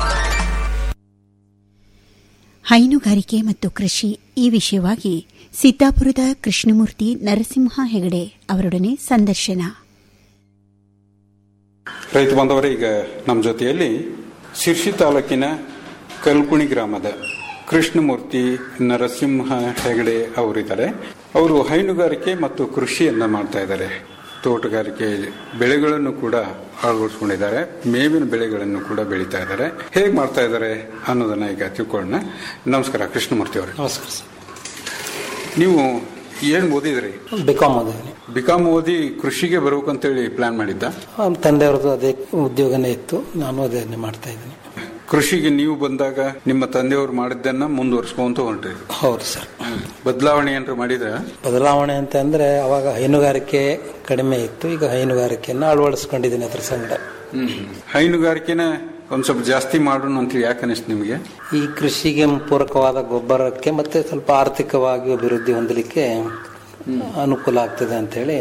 ಹೈನುಗಾರಿಕೆ ಮತ್ತು ಕೃಷಿ ಈ ವಿಷಯವಾಗಿ ಸಿದ್ದಾಪುರದ ಕೃಷ್ಣಮೂರ್ತಿ ನರಸಿಂಹ ಹೆಗಡೆ ಅವರೊಡನೆ ಸಂದರ್ಶನ ರೈತ ಬಾಂಧವರೇ ಈಗ ನಮ್ಮ ಜೊತೆಯಲ್ಲಿ ಶಿರ್ಷಿ ತಾಲೂಕಿನ ಕಲ್ಕುಣಿ ಗ್ರಾಮದ ಕೃಷ್ಣಮೂರ್ತಿ ನರಸಿಂಹ ಹೆಗಡೆ ಅವರಿದ್ದಾರೆ ಅವರು ಹೈನುಗಾರಿಕೆ ಮತ್ತು ಕೃಷಿಯನ್ನ ಮಾಡ್ತಾ ಇದ್ದಾರೆ ತೋಟಗಾರಿಕೆ ಬೆಳೆಗಳನ್ನು ಕೂಡ ಅಳವಡಿಸ್ಕೊಂಡಿದ್ದಾರೆ ಮೇವಿನ ಬೆಳೆಗಳನ್ನು ಕೂಡ ಬೆಳೀತಾ ಇದ್ದಾರೆ ಹೇಗೆ ಮಾಡ್ತಾ ಇದ್ದಾರೆ ಅನ್ನೋದನ್ನ ಈಗ ತಿಳ್ಕೊಳ್ಳೋಣ ನಮಸ್ಕಾರ ಕೃಷ್ಣಮೂರ್ತಿ ಅವರೇ ನಮಸ್ಕಾರ ಸರ್ ನೀವು ಏನ್ ಓದಿದ್ರಿ ಬಿಕಾಮ್ ಓದಿದ್ದೀನಿ ಬಿಕಾಮ್ ಓದಿ ಕೃಷಿಗೆ ಬರ್ಬೇಕಂತೇಳಿ ಪ್ಲಾನ್ ಮಾಡಿದ್ದ ನಮ್ಮ ತಂದೆಯವ್ರದ್ದು ಅದೇ ಉದ್ಯೋಗನೇ ಇತ್ತು ನಾನು ಅದನ್ನೇ ಮಾಡ್ತಾ ಇದ್ದೀನಿ ಕೃಷಿಗೆ ನೀವು ಬಂದಾಗ ನಿಮ್ಮ ತಂದೆಯವರು ಮಾಡಿದ್ದನ್ನ ಮುಂದುವರ್ಸ್ಕೊಂತ ಹೊಂಟ್ರಿ ಹೌದು ಸರ್ ಬದಲಾವಣೆ ಏನಾರು ಮಾಡಿದ್ರ ಬದಲಾವಣೆ ಅಂತ ಅಂದ್ರೆ ಅವಾಗ ಹೈನುಗಾರಿಕೆ ಕಡಿಮೆ ಇತ್ತು ಈಗ ಹೈನುಗಾರಿಕೆಯನ್ನು ಅಳವಡಿಸ್ಕೊಂಡಿದ್ದೀನಿ ಅದ್ರ ಸಂಗಡ ಹೈನುಗಾರಿಕೆನ ಒಂದ್ ಸ್ವಲ್ಪ ಜಾಸ್ತಿ ಮಾಡೋಣ ಅಂತ ಯಾಕೆ ಅನಿಸ್ತು ನಿಮಗೆ ಈ ಕೃಷಿಗೆ ಪೂರಕವಾದ ಗೊಬ್ಬರಕ್ಕೆ ಮತ್ತೆ ಸ್ವಲ್ಪ ಆರ್ಥಿಕವಾಗಿ ಅಭಿವೃದ್ಧಿ ಹೊಂದಲಿಕ್ಕೆ ಅನುಕೂಲ ಆಗ್ತದೆ ಅಂತೇಳಿ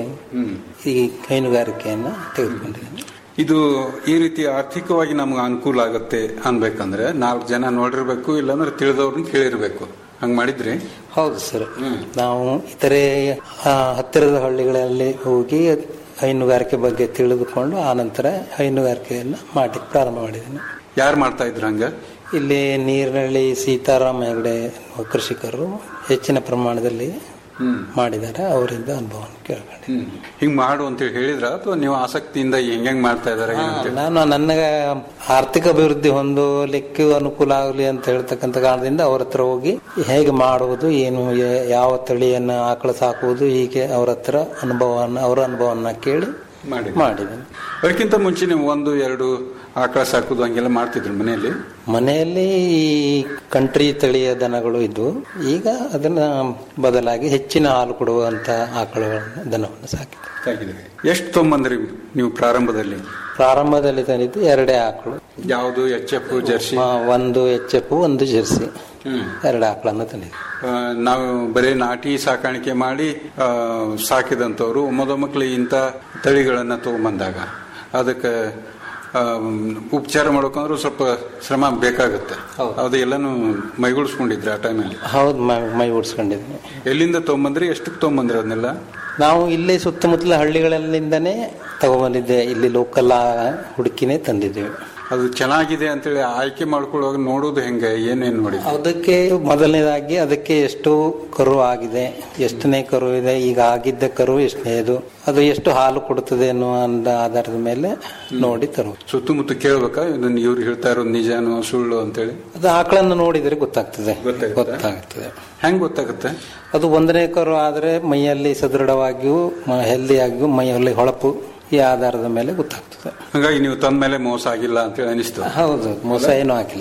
ಈ ಹೈನುಗಾರಿಕೆಯನ್ನ ತೆಗೆದುಕೊಂಡಿದ್ದೀನಿ ಇದು ಈ ರೀತಿ ಆರ್ಥಿಕವಾಗಿ ನಮ್ಗೆ ಅನುಕೂಲ ಆಗುತ್ತೆ ಅನ್ಬೇಕಂದ್ರೆ ನಾಲ್ಕು ಜನ ನೋಡಿರ್ಬೇಕು ಇಲ್ಲಾಂದ್ರೆ ತಿಳಿದವ್ರನ್ನ ಕೇಳಿರ್ಬೇಕು ಹಂಗ್ ಮಾಡಿದ್ರಿ ಹೌದು ಸರ್ ನಾವು ಇತರೆ ಆ, ಹತ್ತಿರದ ಹಳ್ಳಿಗಳಲ್ಲಿ ಹೋಗಿ ಹೈನುಗಾರಿಕೆ ಬಗ್ಗೆ ತಿಳಿದುಕೊಂಡು ಆ ನಂತರ ಹೈನುಗಾರಿಕೆಯನ್ನು ಮಾಡಿ ಪ್ರಾರಂಭ ಮಾಡಿದ್ದೀನಿ ಯಾರು ಮಾಡ್ತಾ ಇದ್ರು ಹಂಗ ಇಲ್ಲಿ ನೀರಿನಳ್ಳಿ ಸೀತಾರಾಮ ಹೆಗಡೆ ಕೃಷಿಕರು ಹೆಚ್ಚಿನ ಪ್ರಮಾಣದಲ್ಲಿ ಮಾಡಿದ್ದಾರೆ ಅವರಿಂದ ಅನುಭವವನ್ನು ಕೇಳ್ಕೊಂಡು ಹಿಂಗ್ ಮಾಡು ಅಂತ ಹೇಳಿದ್ರ ಅಥವಾ ನೀವು ಆಸಕ್ತಿಯಿಂದ ಹೆಂಗ್ ಹೆಂಗ್ ಮಾಡ್ತಾ ಇದಾರೆ ಏನಂತ ನಾನು ನನಗೆ ಆರ್ಥಿಕ ಅಭಿವೃದ್ಧಿ ಹೊಂದಲಿಕ್ಕೆ ಅನುಕೂಲ ಆಗಲಿ ಅಂತ ಹೇಳ್ತಕ್ಕಂಥ ಕಾರಣದಿಂದ ಅವ್ರ ಹತ್ರ ಹೋಗಿ ಹೇಗೆ ಮಾಡುವುದು ಏನು ಯ- ಯಾವ ತಳಿಯನ್ನ ಆಕಳ ಸಾಕುವುದು ಹೀಗೆ ಅವ್ರ ಹತ್ರ ಅನುಭವವನ್ನು ಅವರ ಅನುಭವವನ್ನ ಕೇಳಿ ಮಾಡಿ ಮಾಡಿದ್ದೀನಿ ಅದಕ್ಕಿಂತ ಮುಂಚೆ ನೀವು ಒಂದು ಎರಡು ಆಕಳ ಸಾಕುದು ಹಂಗೆಲ್ಲ ಮಾಡ್ತಿದ್ರು ಮನೆಯಲ್ಲಿ ಮನೆಯಲ್ಲಿ ಈ ಕಂಟ್ರಿ ತಳಿಯ ದನಗಳು ಇದ್ವು ಈಗ ಅದನ್ನ ಬದಲಾಗಿ ಹೆಚ್ಚಿನ ಹಾಲು ಕೊಡುವಂತ ಆಕಳುಗಳನ್ನು ದನವನ್ನು ಸಾಕಿ ಸಾಕಿದ್ರಿ ಎಷ್ಟು ತೊಂಬಂದ್ರಿ ನೀವು ಪ್ರಾರಂಭದಲ್ಲಿ ಪ್ರಾರಂಭದಲ್ಲಿ ತಂದಿದ್ದು ಎರಡೇ ಆಕಳು ಯಾವುದು ಎಚ್ ಎಫ್ ಜರ್ಸಿ ಆ, ಒಂದು ಎಚ್ ಎಫ್ ಒಂದು ಜೆರ್ಸಿ ಎರಡು ಆಕಳನ್ನು ತಂದಿದ್ವಿ ಆ, ನಾವು ಬರೀ ನಾಟಿ ಸಾಕಾಣಿಕೆ ಮಾಡಿ ಆ, ಸಾಕಿದಂಥವ್ರು ಮೊದಮಕ್ಳು ಇಂಥ ತಳಿಗಳನ್ನ ತಗೊಂಬಂದಾಗ ಅದಕ್ಕೆ ಆ, ಉಪಚಾರ ಮಾಡ್ಬೇಕಂದ್ರೆ ಸ್ವಲ್ಪ ಶ್ರಮ ಬೇಕಾಗುತ್ತೆ ಅದು ಎಲ್ಲಾನು ಮೈಗೂಡಿಸ್ಕೊಂಡಿದ್ರಿ ಆ ಟೈಮಲ್ಲಿ ಹೌದು ಮೈ- ಮೈ ಓಡಿಸ್ಕೊಂಡಿದ್ದೀನಿ ಎಲ್ಲಿಂದ ತೊಗೊಂಬಂದ್ರಿ ಎಷ್ಟಕ್ಕೆ ತೊಗೊಂಬಂದ್ರಿ ಅದನ್ನೆಲ್ಲ ನಾವು ಇಲ್ಲೇ ಸುತ್ತಮುತ್ತಲ ಹಳ್ಳಿಗಳಲ್ಲಿಂದನೇ ತಗೊಂಬಂದಿದ್ದೆ ಇಲ್ಲಿ ಲೋಕಲ್ ಹುಡುಕಿನೇ ತಂದಿದ್ದೇವೆ ಅದು ಚೆನ್ನಾಗಿದೆ ಅಂತೇಳಿ ಆಯ್ಕೆ ಮಾಡ್ಕೊಳ್ಳುವಾಗ ನೋಡೋದು ಹೆಂಗೆ ಏನೇನು ನೋಡಿ ಅದಕ್ಕೆ ಮೊದಲನೇದಾಗಿ ಅದಕ್ಕೆ ಎಷ್ಟು ಕರು ಆಗಿದೆ ಎಷ್ಟನೇ ಕರು ಇದೆ ಈಗ ಆಗಿದ್ದ ಕರು ಎಷ್ಟನೇದು ಅದು ಎಷ್ಟು ಹಾಲು ಕೊಡುತ್ತದೆ ಅನ್ನುವ ಅಂದ ಆಧಾರದ ಮೇಲೆ ನೋಡಿ ತರುವುದು ಸುತ್ತಮುತ್ತ ಕೇಳ್ಬೇಕಾ ಇದನ್ನ ಇವ್ರು ಹೇಳ್ತಾ ಇರೋದು ನಿಜಾನೋ ಸುಳ್ಳು ಅಂತೇಳಿ ಅದು ಆಕಳನ್ನು ನೋಡಿದರೆ ಗೊತ್ತಾಗ್ತದೆ ಗೊತ್ತಾಗ್ತದೆ ಹೆಂಗ್ ಗೊತ್ತಾಗುತ್ತೆ ಅದು ಒಂದನೇ ಕರು ಆದರೆ ಮೈಯಲ್ಲಿ ಸದೃಢವಾಗಿಯೂ ಹೆಲ್ದಿಯಾಗಿಯೂ ಮೈಯಲ್ಲಿ ಹೊಳಪು ಈ ಆಧಾರದ ಮೇಲೆ ಗೊತ್ತಾಗ್ತದೆ ಹಾಗಾಗಿ ನೀವು ತಂದ ಮೇಲೆ ಮೋಸ ಆಗಿಲ್ಲ ಅಂತೇಳಿ ಅನಿಸ್ತು ಹೌದು ಮೋಸ ಏನೂ ಆಗಿಲ್ಲ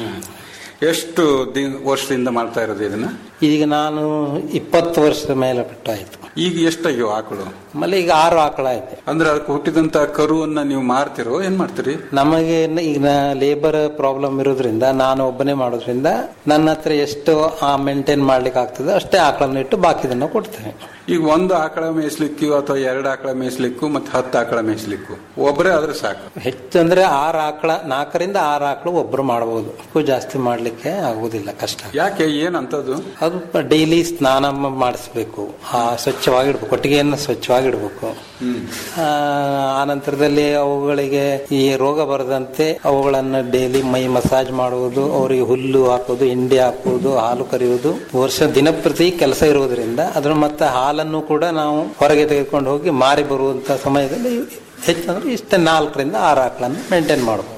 ಎಷ್ಟು ದಿನ ವರ್ಷದಿಂದ ಮಾಡ್ತಾ ಇರೋದು ಇದನ್ನ ಈಗ ನಾನು ಇಪ್ಪತ್ತು ವರ್ಷದ ಮೇಲೆ ಬಿಟ್ಟಾಯ್ತು ಈಗ ಎಷ್ಟಾಗ್ಯವ ಆಕಳು ಆಮೇಲೆ ಈಗ ಆರು ಆಕಳ ಐತೆ ಅಂದ್ರೆ ಅದಕ್ಕೆ ಹುಟ್ಟಿದಂತ ಕರುವನ್ನ ನೀವು ಮಾರ್ತಿರೋ ಏನ್ ಮಾಡ್ತೀರಿ ನಮಗೆ ಈಗ ಲೇಬರ್ ಪ್ರಾಬ್ಲಮ್ ಇರೋದ್ರಿಂದ ನಾನು ಒಬ್ಬನೇ ಮಾಡೋದ್ರಿಂದ ನನ್ನ ಹತ್ರ ಎಷ್ಟು ಮೇಂಟೈನ್ ಮಾಡ್ಲಿಕ್ಕೆ ಆಗ್ತದೆ ಅಷ್ಟೇ ಆಕಳನ್ನ ಇಟ್ಟು ಬಾಕಿದನ್ನ ಕೊಡ್ತೇನೆ ಈಗ ಒಂದು ಆಕಳ ಮೇಯಿಸ್ಲಿಕ್ಕೂ ಅಥವಾ ಎರಡು ಆಕಳ ಮೇಯಿಸ್ಲಿಕ್ಕೂ ಮತ್ತೆ ಹತ್ತು ಆಕಳ ಮೇಯಿಸ್ಲಿಕ್ಕೂ ಒಬ್ಬರೇ ಆದ್ರೆ ಸಾಕು ಹೆಚ್ಚು ಅಂದ್ರೆ ಆರು ಆಕಳ ನಾಲ್ಕರಿಂದ ಆರು ಆಕಳು ಒಬ್ರು ಮಾಡಬಹುದು ఎక్కువ ಜಾಸ್ತಿ ಮಾಡ್ಲಿಕ್ಕೆ ಆಗುದಿಲ್ಲ ಕಷ್ಟ ಯಾಕೆ ಏನಂತದ್ದು ಅದು ಡೈಲಿ ಸ್ನಾನ ಮ- ಮಾಡಿಸ್ಬೇಕು ಆ ಸ್ವಚ್ಛವಾಗಿಡ್ಬೇಕು ಕೊಟ್ಟಿಗೆಯನ್ನು ಸ್ವಚ್ಛವಾಗಿಡ್ಬೇಕು ಆ, ಆ ನಂತರದಲ್ಲಿ ಅವುಗಳಿಗೆ ಈ ರೋಗ ಬರದಂತೆ ಅವುಗಳನ್ನು ಡೈಲಿ ಮೈ ಮಸಾಜ್ ಮಾಡುವುದು ಅವರಿಗೆ ಹುಲ್ಲು ಹಾಕುವುದು ಹಿಂಡಿ ಹಾಕುವುದು ಹಾಲು ಕರೆಯುವುದು ವರ್ಷ ದಿನಪ್ರತಿ ಕೆಲಸ ಇರುವುದರಿಂದ ಅದ್ರ ಮತ್ತೆ ಹಾಲನ್ನು ಕೂಡ ನಾವು ಹೊರಗೆ ತೆಗೆದುಕೊಂಡು ಹೋಗಿ ಮಾರಿ ಬರುವಂತ ಸಮಯದಲ್ಲಿ ಹೆಚ್ಚಂದ್ರೆ ಇಷ್ಟ ನಾಲ್ಕರಿಂದ ಆರು ಆಕಳನ್ನು ಮೇಂಟೈನ್ ಮಾಡಬಹುದು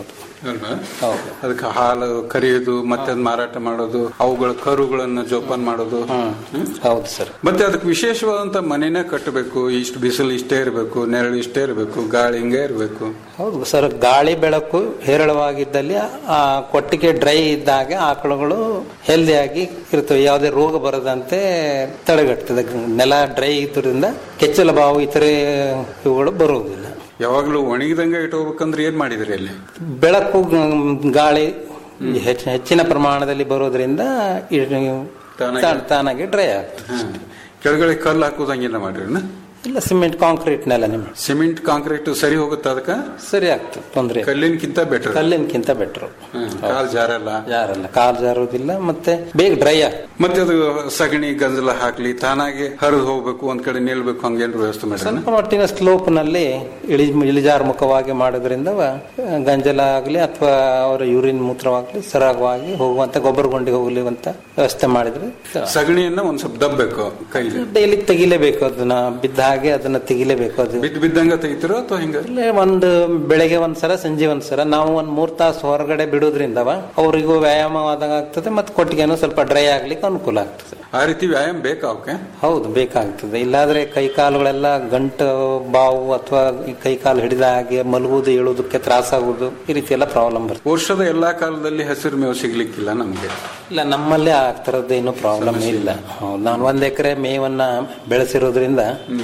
ಅಲ್ವಾ ಹೌದು ಅದಕ್ಕೆ ಹಾಲು ಕರಿಯೋದು ಮತ್ತೆ ಅದ್ ಮಾರಾಟ ಮಾಡೋದು ಅವುಗಳ ಕರುಗಳನ್ನ ಜೋಪಾನ ಮಾಡೋದು ಹ್ಮ್? ಹೌದು ಸರ್ ಮತ್ತೆ ಅದಕ್ಕೆ ವಿಶೇಷವಾದಂತ ಮನೆನೇ ಕಟ್ಟಬೇಕು ಇಷ್ಟು ಬಿಸಿಲು ಇಷ್ಟೇ ಇರಬೇಕು ನೆರಳು ಇಷ್ಟೇ ಇರಬೇಕು ಗಾಳಿ ಹಿಂಗೆ ಇರಬೇಕು ಹೌದು ಸರ್ ಗಾಳಿ ಬೆಳಕು ಹೇರಳವಾಗಿದ್ದಲ್ಲಿ ಆ ಕೊಟ್ಟಿಗೆ ಡ್ರೈ ಇದ್ದಾಗ ಆಕಳುಗಳು ಹೆಲ್ದಿಯಾಗಿ ಇರ್ತವೆ ಯಾವುದೇ ರೋಗ ಬರದಂತೆ ತಡೆಗಟ್ತದೆ ನೆಲ ಡ್ರೈ ಇದ್ರಿಂದ ಕೆಚ್ಚಲ ಬಾವು ಇತರೆ ಇವುಗಳು ಬರುವುದಿಲ್ಲ ಯಾವಾಗ್ಲೂ ಒಣಗಿದಂಗೆ ಇಟ್ಕೋಬೇಕಂದ್ರೆ ಏನ್ ಮಾಡಿದ್ರಿ ಅಲ್ಲಿ ಬೆಳಕು ಗ- ಗಾಳಿ ಹೆಚ್ಚ- ಹೆಚ್ಚಿನ ಪ್ರಮಾಣದಲ್ಲಿ ಬರೋದ್ರಿಂದ ಇ- ತಾನ್- ತಾನಾಗಿ ಡ್ರೈ ಆಗ್ತದೆ ಹಾ. ಕೆಳಗಡೆ ಕಲ್ಲು ಹಾಕೋದಂಗಿಲ್ಲ ಮಾಡ್ರಿ ಇಲ್ಲ ಸಿಮೆಂಟ್ ಕಾಂಕ್ರೀಟ್ ನೆಲ ನಿಮ್ಮ ಸಿಮೆಂಟ್ ಕಾಂಕ್ರೀಟ್ ಸರಿ ಹೋಗುತ್ತೆ ಅದಕ್ಕ ಸರಿ ಆಗ್ತದೆ ತೊಂದರೆ ಕಲ್ಲಿನಕ್ಕಿಂತ ಬೆಟರ್ ಕಲ್ಲಿನಕ್ಕಿಂತ ಬೆಟ್ರು ಕಾಲ್ ಜಾರಲ್ಲ ಯಾರಲ್ಲ ಕಾಲು ಜಾರುವುದಿಲ್ಲ ಮತ್ತೆ ಬೇಗ ಡ್ರೈ ಆಗ್ತದೆ ಮತ್ತೆ ಅದು ಸಗಣಿ ಗಂಜಲ ಹಾಕ್ಲಿ ತಾನಾಗೆ ಹರಿದು ಹೋಗ್ಬೇಕು ಒಂದ್ ಕಡೆ ನಿಲ್ಬೇಕು ಹಂಗೇನು ವ್ಯವಸ್ಥೆ ಮಾಡಿ ಸ್ವಲ್ಪ ಮಟ್ಟಿನ ಸ್ಲೋಪ್ ನಲ್ಲಿ ಇಳಿ ಇಳಿಜಾರು ಮುಖವಾಗಿ ಮಾಡೋದ್ರಿಂದ ಅವ ಗಂಜಲ ಆಗಲಿ ಅಥವಾ ಅವರ ಯೂರಿನ್ ಮೂತ್ರವಾಗ್ಲಿ ಸರಾಗವಾಗಿ ಹೋಗುವಂತ ಗೊಬ್ಬರ ಗುಂಡಿಗೆ ಹೋಗ್ಲಿವಂತ ವ್ಯವಸ್ಥೆ ಮಾಡಿದ್ರೆ ಸಗಣಿಯನ್ನ ಒಂದ್ ಸ್ವಲ್ಪ ದಬ್ಬೇಕು ಕೈಲಿ ಡೈಲಿ ತೆಗಿಲೇಬೇಕು ಅದನ್ನ ಬಿದ್ದ ಹಾಗೆ ಅದನ್ನ ತೆಗಿಲೇಬೇಕು ಅದು ಬಿದ್ದ ಬಿದ್ದಂಗ ತೆಗಿತಿರೋ ಅಥವಾ ಹಿಂಗ ಇಲ್ಲೇ ಒಂದು ಬೆಳಗ್ಗೆ ಒಂದ್ಸಲ ಸಂಜೆ ಒಂದ್ಸಲ ನಾವು ಒಂದ್ ಮೂರ್ ತಾಸು ಹೊರಗಡೆ ಬಿಡೋದ್ರಿಂದವ ಅವರಿಗೂ ವ್ಯಾಯಾಮವಾದಂಗ ಆಗ್ತದೆ ಮತ್ತೆ ಕೊಟ್ಟಿಗೆನೂ ಸ್ವಲ್ಪ ಡ್ರೈ ಆಗ್ಲಿಕ್ಕೆ ಅನುಕೂಲ ಆಗ್ತದೆ ಆ ರೀತಿ ವ್ಯಾಯಾಮ ಬೇಕಾ ಅವಕ್ಕೆ ಹೌದು ಬೇಕಾಗ್ತದೆ ಇಲ್ಲಾದ್ರೆ ಕೈ ಕಾಲುಗಳೆಲ್ಲ ಗಂಟು ಬಾವು ಅಥವಾ ಕೈ ಕಾಲು ಹಿಡಿದ ಹಾಗೆ ಮಲಗುವುದು ಏಳುವುದಕ್ಕೆ ತ್ರಾಸಾಗುವುದು ಈ ರೀತಿ ಎಲ್ಲ ಪ್ರಾಬ್ಲಮ್ ಬರ್ತದೆ ವರ್ಷದ ಎಲ್ಲಾ ಕಾಲದಲ್ಲಿ ಹಸಿರು ಮೇವು ಸಿಗ್ಲಿಕ್ಕಿಲ್ಲ ನಮ್ಗೆ ಇಲ್ಲ ನಮ್ಮಲ್ಲಿ ಆ ಥರದ್ದೇನು ಪ್ರಾಬ್ಲಮ್ ಇಲ್ಲ ಹೌದು, ನಾನು ಒಂದ್ ಎಕರೆ ಮೇವನ್ನ ಬೆಳೆಸಿರೋದ್ರಿಂದ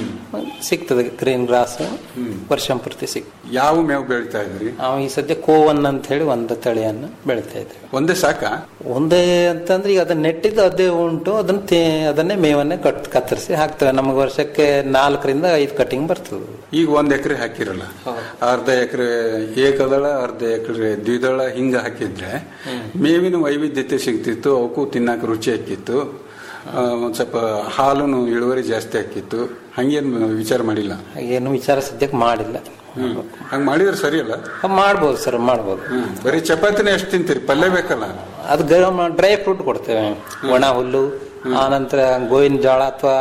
ಸಿಗ್ತದೆ ಗ್ರೀನ್ ಗ್ರಾಸ್ ವರ್ಷ ಪೂರ್ತಿ ಸಿಗ್ತದೆ ಯಾವ ಮೇವು ಬೆಳಿತಾ ಇದ್ರಿ ನಾವು ಈ ಸದ್ಯ ಕೋವನ್ ಅಂತ ಹೇಳಿ ಒಂದು ತಳಿಯನ್ನು ಬೆಳಿತಾ ಇದ್ದೇವೆ ಒಂದೇ ಸಾಕ ಒಂದೇ ಅಂತಂದ್ರೆ ಈಗ ಅದನ್ನ ನೆಟ್ಟಿದ್ದು ಅದೇ ಉಂಟು ಅದನ್ನ ತೇ- ಅದನ್ನೇ ಮೇವನ್ನೇ ಕಟ್ ಕತ್ತರಿಸಿ ಹಾಕ್ತೇವೆ ನಮಗೆ ವರ್ಷಕ್ಕೆ ನಾಲ್ಕರಿಂದ ಐದು ಕಟಿಂಗ್ ಬರ್ತದೆ ಈಗ ಒಂದ್ ಎಕರೆ ಹಾಕಿರಲ್ಲ ಅರ್ಧ ಎಕರೆ ಏಕದಳ ಅರ್ಧ ಎಕರೆ ದ್ವಿದಳ ಹಿಂಗ ಹಾಕಿದ್ರೆ ಮೇವಿನ ವೈವಿಧ್ಯತೆ ಸಿಗ್ತಿತ್ತು ಅವಕ್ಕೂ ತಿನ್ನಕ ರುಚಿ ಆಕ್ಕಿತ್ತು ಆ, ಒಂದ್ ಸ್ವಲ್ಪ ಹಾಲುನು ಇಳುವರಿ ಜಾಸ್ತಿ ಆಕ್ಕಿತ್ತು ಹಂಗೇನು ವಿಚಾರ ಮಾಡಿಲ್ಲ ಏನು ವಿಚಾರ ಸದ್ಯಕ್ಕೆ ಮಾಡಿಲ್ಲ ಹಂಗ ಮಾಡಿದ್ರೆ ಸರಿ ಅಲ್ಲ ಮಾಡ್ಬೋದು ಸರ್ ಮಾಡ್ಬೋದು ಬರೀ ಚಪಾತಿನೇ ಎಷ್ಟು ತಿಂತೀರಿ ಪಲ್ಯ ಬೇಕಲ್ಲ ಅದು ಗರಂ ಡ್ರೈ ಫ್ರೂಟ್ ಕೊಡ್ತೇವೆ ಒಣ ಹುಲ್ಲು ಆನಂತರ ಗೋವಿನ ಜೋಳ ಅಥವಾ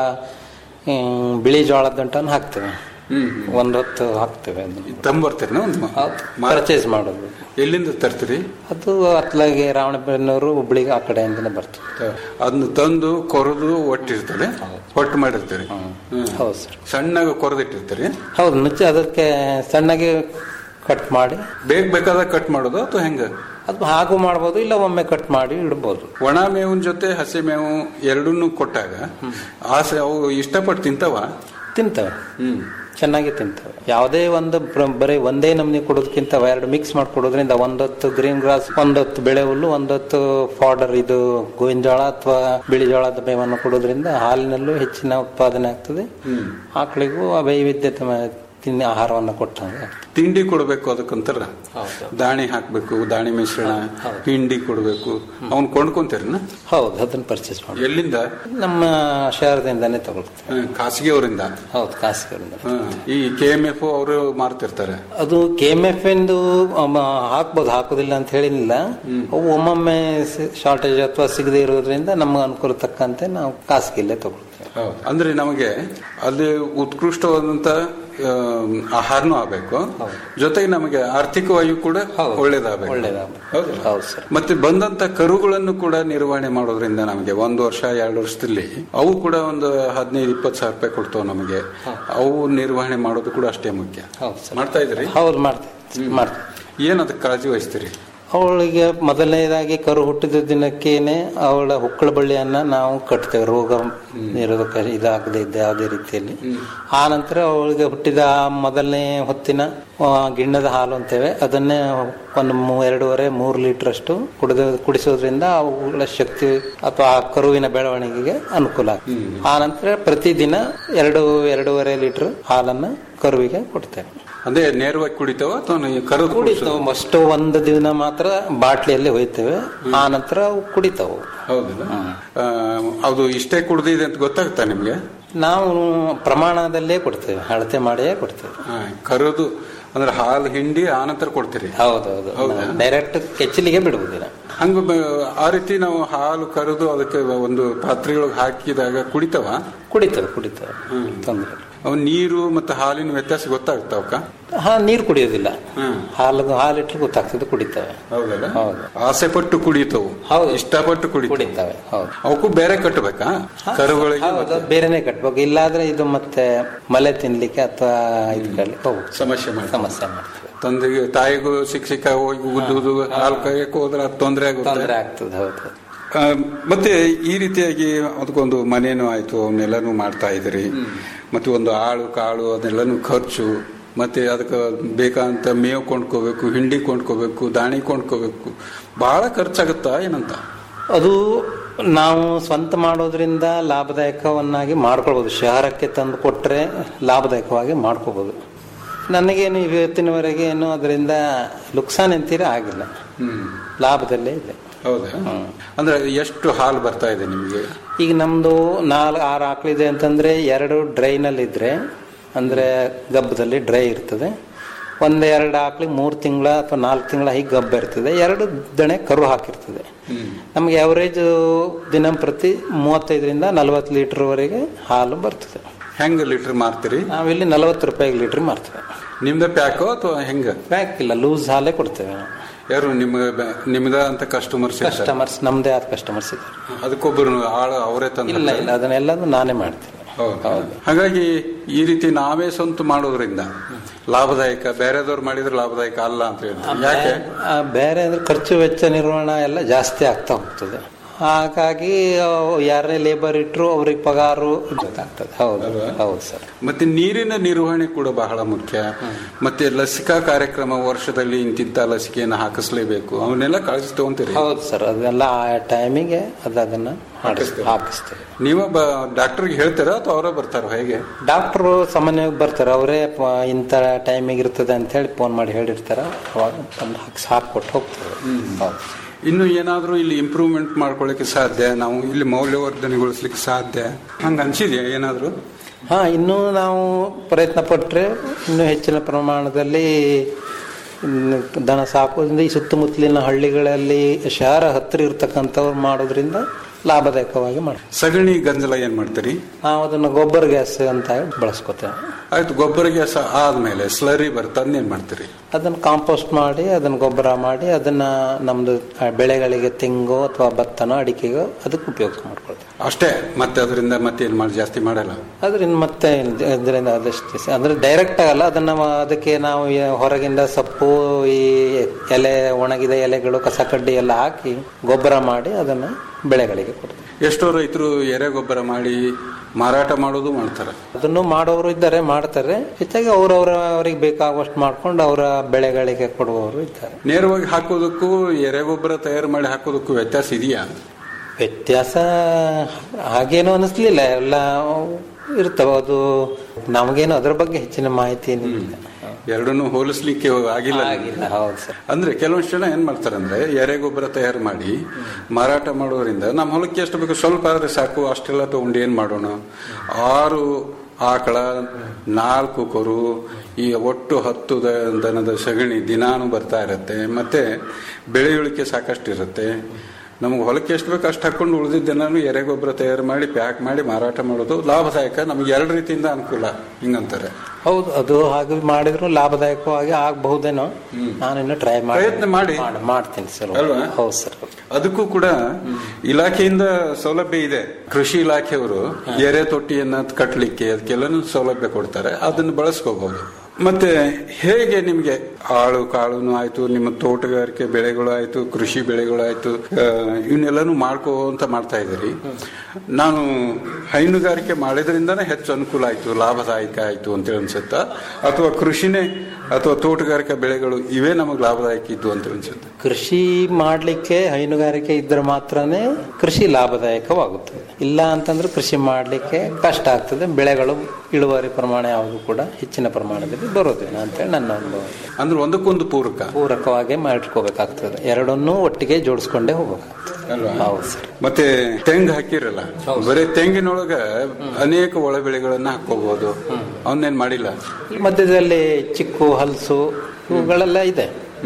ಬಿಳಿ ಜೋಳದ ದಂಟನ್ನು ಹಾಕ್ತೇವೆ ಒಂದ್ ಹೊತ್ತು ಹಾಕ್ತೇವೆ ಅದನ್ನ ತಂಬರ್ತೀರಿ ಒಂದು ಪರ್ಚೇಸ್ ಮಾಡೋದು ಎಲ್ಲಿಂದ ತರ್ತೀರಿ ಅದು ಅತ್ಲಾಗೆ ರಾವಣಬೆನ್ನೂರು ಹುಬ್ಳಿಗೆ ಆ ಕಡೆಯಿಂದನೇ ಬರ್ತದೆ ಅದನ್ನ ತಂದು ಕೊರದು ಒಟ್ಟಿರ್ತದೆ ಒಟ್ಟು ಮಾಡಿರ್ತೀರಿ ಹೌದು ಸರ್ ಸಣ್ಣಗೆ ಕೊರದಿಟ್ಟಿರ್ತೀರಿ ಹೌದು ನುಚ್ಚಿ ಅದಕ್ಕೆ ಸಣ್ಣಗೆ ಕಟ್ ಮಾಡಿ ಬೇಗ ಬೇಕಾದಾಗ ಕಟ್ ಮಾಡೋದು ಅಥವಾ ಹೆಂಗ ಅದು ಹಾಗೂ ಮಾಡ್ಬೋದು ಇಲ್ಲ ಒಮ್ಮೆ ಕಟ್ ಮಾಡಿ ಇಡ್ಬೋದು ಒಣ ಮೇವಿನ ಜೊತೆ ಹಸಿ ಮೇವು ಎರಡನ್ನೂ ಕೊಟ್ಟಾಗ ಆಸೆ ಅವು ಇಷ್ಟಪಟ್ಟು ತಿಂತವ ತಿಂತವೆ ಚೆನ್ನಾಗಿ ತಿಂತವೆ ಯಾವುದೇ ಒಂದು ಪ್ರ- ಬರೀ ಒಂದೇ ನಮ್ನಿ ಕೊಡೋದಕ್ಕಿಂತ ಎರಡು ಮಿಕ್ಸ್ ಮಾಡಿ ಕೊಡೋದ್ರಿಂದ ಒಂದೊತ್ತು ಗ್ರೀನ್ ಗ್ರಾಸ್ ಒಂದೊತ್ತು ಬೆಳೆ ಹುಲ್ಲು ಒಂದೊತ್ತು ಫಾಡರ್ ಇದು ಗೋವಿನ ಜೋಳ ಅಥವಾ ಬಿಳಿ ಜೋಳದ ಮೇವನ್ನು ಕೊಡೋದ್ರಿಂದ ಹಾಲಿನಲ್ಲೂ ಹೆಚ್ಚಿನ ಉತ್ಪಾದನೆ ಆಗ್ತದೆ ಆಕಳಿಗೂ ಆ ವೈವಿಧ್ಯತೆ ಮ- ತಿನ್ನಿ ಆಹಾರವನ್ನು ಕೊಟ್ಟಂಗೆ ತಿಂಡಿ ಕೊಡಬೇಕು ಅದಕ್ಕಂತಾರ ದಾಣಿ ಹಾಕ್ಬೇಕು ದಾಣಿ ಮಿಶ್ರಣ ಹಿಂಡಿ ಕೊಡಬೇಕು ಅವ್ನ್ ಕೊಂಡ್ಕೊಂತೀರನ ಹೌದು ಅದನ್ನ ಪರ್ಚೇಸ್ ಮಾಡಿ ಎಲ್ಲಿಂದ ನಮ್ಮ ಶಹರದಿಂದಾನೇ ತಗೊಳ್ತೇವೆ ಹ್ಮ್, ಖಾಸಗಿಯವರಿಂದ ಹೌದು ಖಾಸಗಿಯವರಿಂದ ಹ್ಮ್. ಈ ಕೆ ಎಂ ಎಫ್ ಅವರು ಮಾರ್ತಿರ್ತಾರೆ ಅದು ಕೆ ಎಂ ಎಫ್ ಎಂದು ಅಮ, ಹಾಕ್ಬೋದು ಹಾಕೋದಿಲ್ಲ ಅಂತ ಹೇಳಿಲ್ಲ ಅವು ಒಮ್ಮೊಮ್ಮೆ ಶಾರ್ಟೇಜ್ ಅಥವಾ ಸಿಗದೆ ಇರೋದ್ರಿಂದ ನಮ್ಮ ಅನುಕೂಲ ತಕ್ಕಂತೆ ನಾವು ಖಾಸಗಿಲ್ಲೇ ತಗೊಳ್ತೇವೆ ಅಂದ್ರೆ ನಮಗೆ ಅಲ್ಲಿ ಉತ್ಕೃಷ್ಟವಾದಂತ ಆ, ಆಹಾರನೂ ಆಗ್ಬೇಕು ಜೊತೆಗೆ ನಮಗೆ ಆರ್ಥಿಕವಾಗಿ ಕೂಡ ಒಳ್ಳೇದಾಗಬೇಕು ಒಳ್ಳೇದಾಗಬೇಕು ಹೌದು ಸರ್ ಮತ್ತೆ ಬಂದಂತ ಕರುಗಳನ್ನು ಕೂಡ ನಿರ್ವಹಣೆ ಮಾಡೋದ್ರಿಂದ ನಮಗೆ ಒಂದು ವರ್ಷ ಎರಡು ವರ್ಷದಲ್ಲಿ ಅವು ಕೂಡ ಒಂದು ಹದಿನೈದು ಇಪ್ಪತ್ತು ಸಾವಿರ ರೂಪಾಯಿ ಕೊಡ್ತಾವ ನಮಗೆ ಅವು ನಿರ್ವಹಣೆ ಮಾಡೋದು ಕೂಡ ಅಷ್ಟೇ ಮುಖ್ಯ ಮಾಡ್ತಾ ಇದ್ರಿ ಹೌದು ಮಾಡ್ತೇವೆ ಮಾಡ್ತೇವೆ ಏನ್ ಅದಕ್ಕೆ ಕಾಳಜಿ ವಹಿಸ್ತೀರಿ ಅವಳಿಗೆ ಮೊದಲನೇದಾಗಿ ಕರು ಹುಟ್ಟಿದ ದಿನಕ್ಕೇನೆ ಅವಳ ಹುಕ್ಕಳ ಬಳ್ಳಿಯನ್ನ ನಾವು ಕಟ್ತೇವೆ ರೋಗ ನಿರೋಧಕ ಇದಾಗದೇ ಇದ್ದ ಯಾವುದೇ ರೀತಿಯಲ್ಲಿ ಆ ನಂತರ ಅವಳಿಗೆ ಹುಟ್ಟಿದ ಆ ಮೊದಲನೇ ಹೊತ್ತಿನ ಆ, ಗಿಣ್ಣದ ಹಾಲು ಅಂತೇವೆ ಅದನ್ನೇ ಒಂದು ಮೂ- ಎರಡೂವರೆ ಮೂರು ಲೀಟರ್ ಅಷ್ಟು ಕುಡಿದ ಕುಡಿಸೋದ್ರಿಂದ ಅವುಗಳ ಶಕ್ತಿ ಅಥವಾ ಆ ಕರುವಿನ ಬೆಳವಣಿಗೆಗೆ ಅನುಕೂಲ ಆಗ್ತದೆ ಆ ನಂತರ ಪ್ರತಿದಿನ ಎರಡು ಎರಡೂವರೆ ಲೀಟರ್ ಹಾಲನ್ನ ಕರುವಿಗೆ ಕೊಡ್ತೇವೆ ಅದೇ ನೇರವಾಗಿ ಕುಡಿತಾವ ಅಥವಾ ಕರೆದು ಕುಡಿತಾವ ಅಷ್ಟು ಒಂದು ದಿನ ಮಾತ್ರ ಬಾಟ್ಲಿಯಲ್ಲಿ ಹೋಯ್ತೇವೆ ಆ ನಂತರ ಅವು ಕುಡಿತಾವು ಹೌದಲ್ಲ ಆ, ಅದು ಇಷ್ಟೇ ಕುಡ್ದಿದೆ ಅಂತ ಗೊತ್ತಾಗ್ತಾ ನಿಮ್ಗೆ ನಾವು ಪ್ರಮಾಣದಲ್ಲೇ ಕೊಡ್ತೇವೆ ಅಳತೆ ಮಾಡಿಯೇ ಕೊಡ್ತೇವೆ ಆ, ಕರೆದು ಅಂದ್ರೆ ಹಾಲು ಹಿಂಡಿ ಆನಂತರ ಕೊಡ್ತೀರಿ ಹೌದೌದು ಡೈರೆಕ್ಟ್ ಕೆಚ್ಚಲಿಗೆ ಬಿಡುವುದಿಲ್ಲ ಹಂಗ ಬ- ಆ ರೀತಿ ನಾವು ಹಾಲು ಕರೆದು ಅದಕ್ಕೆ ಒಂದು ಪಾತ್ರೆಯೊಳಗೆ ಹಾಕಿದಾಗ ಕುಡಿತಾವ ಕುಡಿತವೆ ಕುಡಿತವೆ ತೊಂದರೆ ಇಲ್ಲ. ಅವ್ ನೀರು ಮತ್ತು ಹಾಲಿನ ವ್ಯತ್ಯಾಸ ಗೊತ್ತಾಗುತ್ತೆ ಅವಕ್ಕ ಹಾ ನೀರು ಕುಡಿಯೋದಿಲ್ಲ ಹಾಲು ಹಾಲಿಟ್ರೆ ಗೊತ್ತಾಗ್ತದೆ ಕುಡಿತವೆ ಹೌದಲ್ಲ ಹೌದು ಆಸೆ ಪಟ್ಟು ಕುಡಿತವು ಹೌದು ಇಷ್ಟಪಟ್ಟು ಕುಡಿ ಕುಡಿತವೆ ಹೌದು ಅವಕ್ಕೂ ಬೇರೆ ಕಟ್ಟಬೇಕಾ ಕರುಗಳಿಗೆ ಹೌದು ಬೇರೆನೆ ಕಟ್ಬೇಕು ಇಲ್ಲಾದ್ರೆ ಇದು ಮತ್ತೆ ಮಲೆ ತಿನ್ಲಿಕ್ಕೆ ಅಥವಾ ಇದಕ್ಕೆ ಹೋಗುತ್ತೆ ಸಮಸ್ಯೆ ಮಾಡಿ ಸಮಸ್ಯೆ ಮಾಡ್ತದೆ ತಂದೆಗೆ ತಾಯಿಗೂ ಸಿಕ್ಕ ಸಿಕ್ಕ ಹೋಗಿ ಉದ್ದುದು ಹಾಲು ಕೈಯಕ್ಕೆ ಹೋದ್ರೆ ಅದು ತೊಂದರೆ ಆಗುತ್ತೆ ತೊಂದರೆ ಆಗ್ತದೆ ಹೌದು ಆ, ಮತ್ತೆ ಈ ರೀತಿಯಾಗಿ ಅದಕ್ಕೊಂದು ಮನೇನು ಆಯ್ತು ಅವನ್ನೆಲ್ಲನೂ ಮಾಡ್ತಾ ಇದ್ರಿ ಮತ್ತೆ ಒಂದು ಆಳು ಕಾಳು ಅದನ್ನೆಲ್ಲನೂ ಖರ್ಚು ಮತ್ತೆ ಅದಕ್ಕೆ ಬೇಕಾದಂತ ಮೇವು ಕೊಂಡ್ಕೋಬೇಕು ಹಿಂಡಿ ಕೊಂಡ್ಕೋಬೇಕು ದಾಣಿ ಕೊಂಡ್ಕೋಬೇಕು ಬಹಳ ಖರ್ಚಾಗುತ್ತಾ ಏನಂತ ಅದು ನಾವು ಸ್ವಂತ ಮಾಡೋದ್ರಿಂದ ಲಾಭದಾಯಕವನ್ನಾಗಿ ಮಾಡ್ಕೊಳ್ಬೋದು ಶಹರಕ್ಕೆ ತಂದು ಕೊಟ್ಟರೆ ಲಾಭದಾಯಕವಾಗಿ ಮಾಡ್ಕೋಬಹುದು ನನಗೇನು ಇವತ್ತಿನವರೆಗೆ ಏನು ಅದರಿಂದ ಲುಕ್ಸಾನ್ ಅಂತೀರ ಆಗಿಲ್ಲ ಲಾಭದಲ್ಲೇ ಇದೆ ಹೌದಾ ಅಂದ್ರೆ ಎಷ್ಟು ಹಾಲು ಬರ್ತಾ ಇದೆ ನಿಮಗೆ ಈಗ ನಮ್ದು ನಾಲ್ಕು ಆರು ಆಕಳಿದೆ ಅಂತಂದ್ರೆ ಎರಡು ಡ್ರೈನಲ್ಲಿ ಇದ್ರೆ ಅಂದ್ರೆ ಗಬ್ಬದಲ್ಲಿ ಡ್ರೈ ಇರ್ತದೆ ಒಂದ್ ಎರಡು ಆಕಳಿಗೆ ಮೂರು ತಿಂಗಳ ಅಥವಾ ನಾಲ್ಕು ತಿಂಗಳ ಹೀಗೆ ಗಬ್ಬ ಇರ್ತದೆ ಎರಡು ದಣೆ ಕರು ಹಾಕಿರ್ತದೆ ನಮ್ಗೆ ಅವರೇಜ್ ದಿನ ಪ್ರತಿ ಮೂವತ್ತೈದರಿಂದ ನಲವತ್ತು ಲೀಟರ್ವರೆಗೆ ಹಾಲು ಬರ್ತದೆ ಹೆಂಗ್ ಲೀಟರ್ ಮಾರ್ತೀರಿ ನಾವಿಲ್ಲಿ ನಲವತ್ತು ರೂಪಾಯಿಗೆ ಲೀಟರ್ ಮಾರ್ತೇವೆ ನಿಮ್ದ ಪ್ಯಾಕೋ ಅಥವಾ ಹೆಂಗ ಪ್ಯಾಕ್ ಇಲ್ಲ ಲೂಸ್ ಹಾಲೇ ಕೊಡ್ತೇವೆ ನಾವು ಯಾರು ನಿಮ್ಮ ನಿಮ್ದ ಅಂತ ಕಸ್ಟಮರ್ಸ್ ಕಸ್ಟಮರ್ಸ್ ನಮ್ದೇ ಆದ ಕಸ್ಟಮರ್ಸ್ ಇದ್ದಾರೆ ಅದಕ್ಕೊಬ್ಬರು ಆಳು ಅವರೇ ತಂದ ಇಲ್ಲ ಇಲ್ಲ ಅದನ್ನೆಲ್ಲದು ನಾನೇ ಮಾಡ್ತೇನೆ ಹಾಗಾಗಿ ಈ ರೀತಿ ನಾವೇ ಸ್ವಂತ ಮಾಡೋದ್ರಿಂದ ಲಾಭದಾಯಕ ಬೇರೆದವ್ರು ಮಾಡಿದ್ರೆ ಲಾಭದಾಯಕ ಅಲ್ಲ ಅಂತ ಹೇಳ್ತಾರೆ ಯಾಕೆ ಆ, ಬೇರೆ ಅಂದ್ರೆ ಖರ್ಚು ವೆಚ್ಚ ನಿರ್ವಹಣಾ ಎಲ್ಲ ಜಾಸ್ತಿ ಆಗ್ತಾ ಹೋಗ್ತದೆ ಹಾಗಾಗಿ ಅವ್ ಯಾರೇ ಲೇಬರ್ ಇಟ್ರು ಅವ್ರಿಗೆ ಪಗಾರು ಗೊತ್ತಾಗ್ತದೆ ಹೌದು ಹೌದು ಸರ್ ಮತ್ತೆ ನೀರಿನ ನಿರ್ವಹಣೆ ಕೂಡ ಬಹಳ ಮುಖ್ಯ ಮತ್ತೆ ಲಸಿಕಾ ಕಾರ್ಯಕ್ರಮ ವರ್ಷದಲ್ಲಿ ಇಂತಿಂತ ಲಸಿಕೆಯನ್ನು ಹಾಕಿಸ್ಲೇಬೇಕು ಅವನ್ನೆಲ್ಲ ಕಳಿಸಿ ತಗೊಂತೀರಿ ಹೌದು ಸರ್ ಅದೆಲ್ಲ ಆ ಟೈಮಿಗೆ ಅದು ಅದನ್ನ ಮಾಡಿಸ್- ಹಾಕಿಸ್ತೇವೆ ನೀವ ಡಾಕ್ಟರ್ಗೆ ಹೇಳ್ತೀರಾ ಅಥವಾ ಅವರೇ ಬರ್ತಾರ ಹೇಗೆ ಡಾಕ್ಟ್ರು ಸಾಮಾನ್ಯವಾಗಿ ಬರ್ತಾರೆ ಅವರೇ ಪ- ಇಂಥ ಟೈಮಿಗೆ ಇರ್ತದೆ ಅಂತ ಹೇಳಿ ಫೋನ್ ಮಾಡಿ ಹೇಳಿರ್ತಾರೆ ಅವಾಗ ಬಂದು ಹಾಕಿ ಹಾಕ್ಕೊಟ್ಟು ಹೋಗ್ತಾರೆ ಹೌದು ಇನ್ನು ಏನಾದ್ರೂ ಇಲ್ಲಿ ಇಂಪ್ರೂವ್ಮೆಂಟ್ ಮಾಡ್ಕೊಳ್ಳಿಕ್ಕೆ ಸಾಧ್ಯ ನಾವು ಇಲ್ಲಿ ಮೌಲ್ಯವರ್ಧನೆಗೊಳಿಸ್ಲಿಕ್ಕೆ ಸಾಧ್ಯ ಹಂಗ ಅನ್ಸಿದ್ಯಾ ಏನಾದ್ರೂ ಹಾ ಇನ್ನೂ ನಾವು ಪ್ರಯತ್ನ ಪಟ್ಟರೆ ಇನ್ನೂ ಹೆಚ್ಚಿನ ಪ್ರಮಾಣದಲ್ಲಿ ಇನ್ನು ದನ ಸಾಕೋದ್ರಿಂದ ಈ ಸುತ್ತಮುತ್ತಲಿನ ಹಳ್ಳಿಗಳಲ್ಲಿ ಶಹರ ಹತ್ತಿರ ಇರ್ತಕ್ಕಂಥವ್ರು ಮಾಡೋದ್ರಿಂದ ಲಾಭದಾಯಕವಾಗಿ ಮಾಡ್ತೀವಿ ಸಗಣಿ ಗಂಜಲ ಏನ್ ಮಾಡ್ತೀರಿ ನಾವು ಅದನ್ನು ಗೊಬ್ಬರ ಗ್ಯಾಸ್ ಅಂತ ಬಳಸ್ಕೊತೇವೆ ಆಯ್ತು ಗೊಬ್ಬರ ಗ್ಯಾಸ್ ಆದ್ಮೇಲೆ ಸ್ಲರಿ ಬರುತ್ತೆ ಅದನ್ನೇನ್ ಮಾಡ್ತೀರಿ ಅದನ್ನು ಕಾಂಪೋಸ್ಟ್ ಮಾಡಿ ಅದನ್ನು ಗೊಬ್ಬರ ಮಾಡಿ ಅದನ್ನ ನಮ್ದು ಆ, ಬೆಳೆಗಳಿಗೆ ತೆಂಗು ಅಥವಾ ಭತ್ತನೋ ಅಡಿಕೆಗೋ ಅದಕ್ಕೆ ಉಪಯೋಗ ಮಾಡ್ಕೊಳ್ತೇವೆ ಅಷ್ಟೇ ಮತ್ತೆ ಅದರಿಂದ ಮತ್ತೆ ಏನ್ ಮಾಡಿ ಜಾಸ್ತಿ ಮಾಡಲ್ಲ ಅದರಿಂದ ಮತ್ತೆ ಇದರಿಂದ ಅದಷ್ಟು ಅಂದ್ರೆ ಡೈರೆಕ್ಟ್ ಆಗಲ್ಲ ಅದನ್ನ ಮ- ಅದಕ್ಕೆ ನಾವು ಈ ಹೊರಗಿಂದ ಸೊಪ್ಪು ಈ ಎಲೆ ಒಣಗಿದ ಎಲೆಗಳು ಕಸ ಕಡ್ಡಿ ಎಲ್ಲ ಹಾಕಿ ಗೊಬ್ಬರ ಮಾಡಿ ಅದನ್ನ ಬೆಳೆಗಳಿಗೆ ಕೊಡ್ತೀವಿ ಎಷ್ಟೋ ರೈತರು ಎರೆ ಗೊಬ್ಬರ ಮಾಡಿ ಮಾರಾಟ ಮಾಡೋದು ಮಾಡ್ತಾರೆ ಅದನ್ನು ಮಾಡೋರು ಇದ್ದಾರೆ ಮಾಡ್ತಾರೆ ಹೆಚ್ಚಾಗಿ ಅವ್ರವ್ರ ಅವ್ರಿಗೆ ಬೇಕಾಗುವಷ್ಟು ಮಾಡ್ಕೊಂಡು ಅವರ ಬೆಳೆಗಳಿಗೆ ಕೊಡುವವರು ಇದ್ದಾರೆ ನೇರವಾಗಿ ಹಾಕೋದಕ್ಕೂ ಎರೆ ಗೊಬ್ಬರ ತಯಾರು ಮಾಡಿ ಹಾಕೋದಕ್ಕೂ ವ್ಯತ್ಯಾಸ ಇದೆಯಾ ವ್ಯತ್ಯಾಸ ಹಾಗೇನು ಅನಿಸ್ಲಿಲ್ಲ ಎಲ್ಲ ಇರ್ತವೆ ಅದು ನಮಗೇನು ಅದ್ರ ಬಗ್ಗೆ ಹೆಚ್ಚಿನ ಮಾಹಿತಿ ಏನಿಲ್ಲ ಎರಡನ್ನೂ ಹೋಲಿಸ್ಲಿಕ್ಕೆ ಆಗಿಲ್ಲ ಆಗಿಲ್ಲ ಹೌದು ಸರ್ ಅಂದ್ರೆ ಕೆಲವೊಂದು ಜನ ಏನ್ ಮಾಡ್ತಾರೆ ಅಂದ್ರೆ ಎರೆ ಗೊಬ್ಬರ ತಯಾರು ಮಾಡಿ ಮಾರಾಟ ಮಾಡೋದ್ರಿಂದ ನಮ್ಮ ಹೊಲಕ್ಕೆ ಎಷ್ಟು ಬೇಕು ಸ್ವಲ್ಪ ಆದ್ರೆ ಸಾಕು ಅಷ್ಟೆಲ್ಲ ತಗೊಂಡು ಏನ್ ಮಾಡೋಣ ಆರು ಆಕಳ ನಾಲ್ಕು ಕರು ಈ ಒಟ್ಟು ಹತ್ತು ದ- ದನದ ಸಗಣಿ ದಿನಾನು ಬರ್ತಾ ಇರುತ್ತೆ ಮತ್ತೆ ಬೆಳೆಯುಳಿಕೆ ಸಾಕಷ್ಟು ಇರುತ್ತೆ ನಮ್ಗೆ ಹೊಲಕ್ಕೆ ಎಷ್ಟು ಬೇಕು ಅಷ್ಟು ಹಾಕೊಂಡು ಉಳಿದಿದ್ದೆಲ್ಲನೂ ಎರೆ ಗೊಬ್ಬರ ತಯಾರು ಮಾಡಿ ಪ್ಯಾಕ್ ಮಾಡಿ ಮಾರಾಟ ಮಾಡೋದು ಲಾಭದಾಯಕ ನಮ್ಗೆ ಎರಡು ರೀತಿಯಿಂದ ಅನುಕೂಲ ಹಿಂಗಂತಾರೆ ಹೌದು ಅದು ಹಾಗೆ ಮಾಡಿದ್ರು ಲಾಭದಾಯಕವಾಗಿ ಆಗಬಹುದೇನೋ ನಾನಿನ್ನು ಟ್ರೈ ಮಾಡಿ ಪ್ರಯತ್ನ ಮಾಡಿ. ಮಾಡ್- ಮಾಡ್ತೀನಿ ಸರ್ ಅಲ್ವಾ? ಹೌದು ಸರ್ ಅದಕ್ಕೂ ಕೂಡ ಇಲಾಖೆಯಿಂದ ಸೌಲಭ್ಯ ಇದೆ ಕೃಷಿ ಇಲಾಖೆಯವರು ಎರೆ ತೊಟ್ಟಿಯನ್ನ ಕಟ್ಟಲಿಕ್ಕೆ ಅದಕ್ಕೆಲ್ಲನೂ ಸೌಲಭ್ಯ ಕೊಡ್ತಾರೆ ಅದನ್ನು ಬಳಸ್ಕೋಬಹುದು ಮತ್ತೆ ಹೇಗೆ ನಿಮ್ಗೆ ಆಳು ಕಾಳುನು ಆಯ್ತು ನಿಮ್ಮ ತೋಟಗಾರಿಕೆ ಬೆಳೆಗಳು ಆಯ್ತು ಕೃಷಿ ಬೆಳೆಗಳು ಆಯ್ತು ಆ, ಇವನ್ನೆಲ್ಲನೂ ಮಾಡ್ಕೋ ಅಂತ ಮಾಡ್ತಾ ಇದ್ದೀರಿ ನಾನು ಹೈನುಗಾರಿಕೆ ಮಾಡಿದ್ರಿಂದನೇ ಹೆಚ್ಚು ಅನುಕೂಲ ಆಯ್ತು ಲಾಭದಾಯಕ ಆಯ್ತು ಅಂತ ಅನ್ಸುತ್ತಾ ಅಥವಾ ಕೃಷಿನೇ ಅಥವಾ ತೋಟಗಾರಿಕಾ ಬೆಳೆಗಳು ಇವೇ ನಮಗೆ ಲಾಭದಾಯಕ ಇದ್ದು ಅಂತ ಅನ್ಸುತ್ತೆ ಕೃಷಿ ಮಾಡ್ಲಿಕ್ಕೆ ಹೈನುಗಾರಿಕೆ ಇದ್ರೆ ಮಾತ್ರನೇ ಕೃಷಿ ಲಾಭದಾಯಕವಾಗುತ್ತದೆ ಇಲ್ಲ ಅಂತಂದ್ರೆ ಕೃಷಿ ಮಾಡ್ಲಿಕ್ಕೆ ಕಷ್ಟ ಆಗ್ತದೆ ಬೆಳೆಗಳು ಇಳುವರಿ ಪ್ರಮಾಣ ಯಾವುದು ಕೂಡ ಹೆಚ್ಚಿನ ಪ್ರಮಾಣದಲ್ಲಿ ಬರೋದಿಲ್ಲ ಅಂತೇಳಿ ನನ್ನ ಅನುಭವ ಅಂದ್ರೆ ಒಂದಕ್ಕೊಂದು ಪೂರಕ ಪೂರಕವಾಗಿ ಮಾಡಿಟ್ಕೋಬೇಕಾಗ್ತದೆ ಎರಡನ್ನೂ ಒಟ್ಟಿಗೆ ಜೋಡಿಸ್ಕೊಂಡೇ ಹೋಗ್ಬೇಕಾಗ್ತದೆ ಹೌದು ಸರ್ ಮತ್ತೆ ತೆಂಗು ಹಾಕಿರಲ್ಲ ಬರೀ ತೆಂಗಿನೊಳಗ ಅನೇಕ ಒಳ ಬೆಳೆಗಳನ್ನ ಹಾಕೋಬಹುದು ಅವನ್ನೇನ್ ಮಾಡಿಲ್ಲ ಈ ಮಧ್ಯದಲ್ಲಿ ಚಿಕ್ಕು ಹಲಸು ಇವುಗಳೆಲ್ಲ ಇದೆ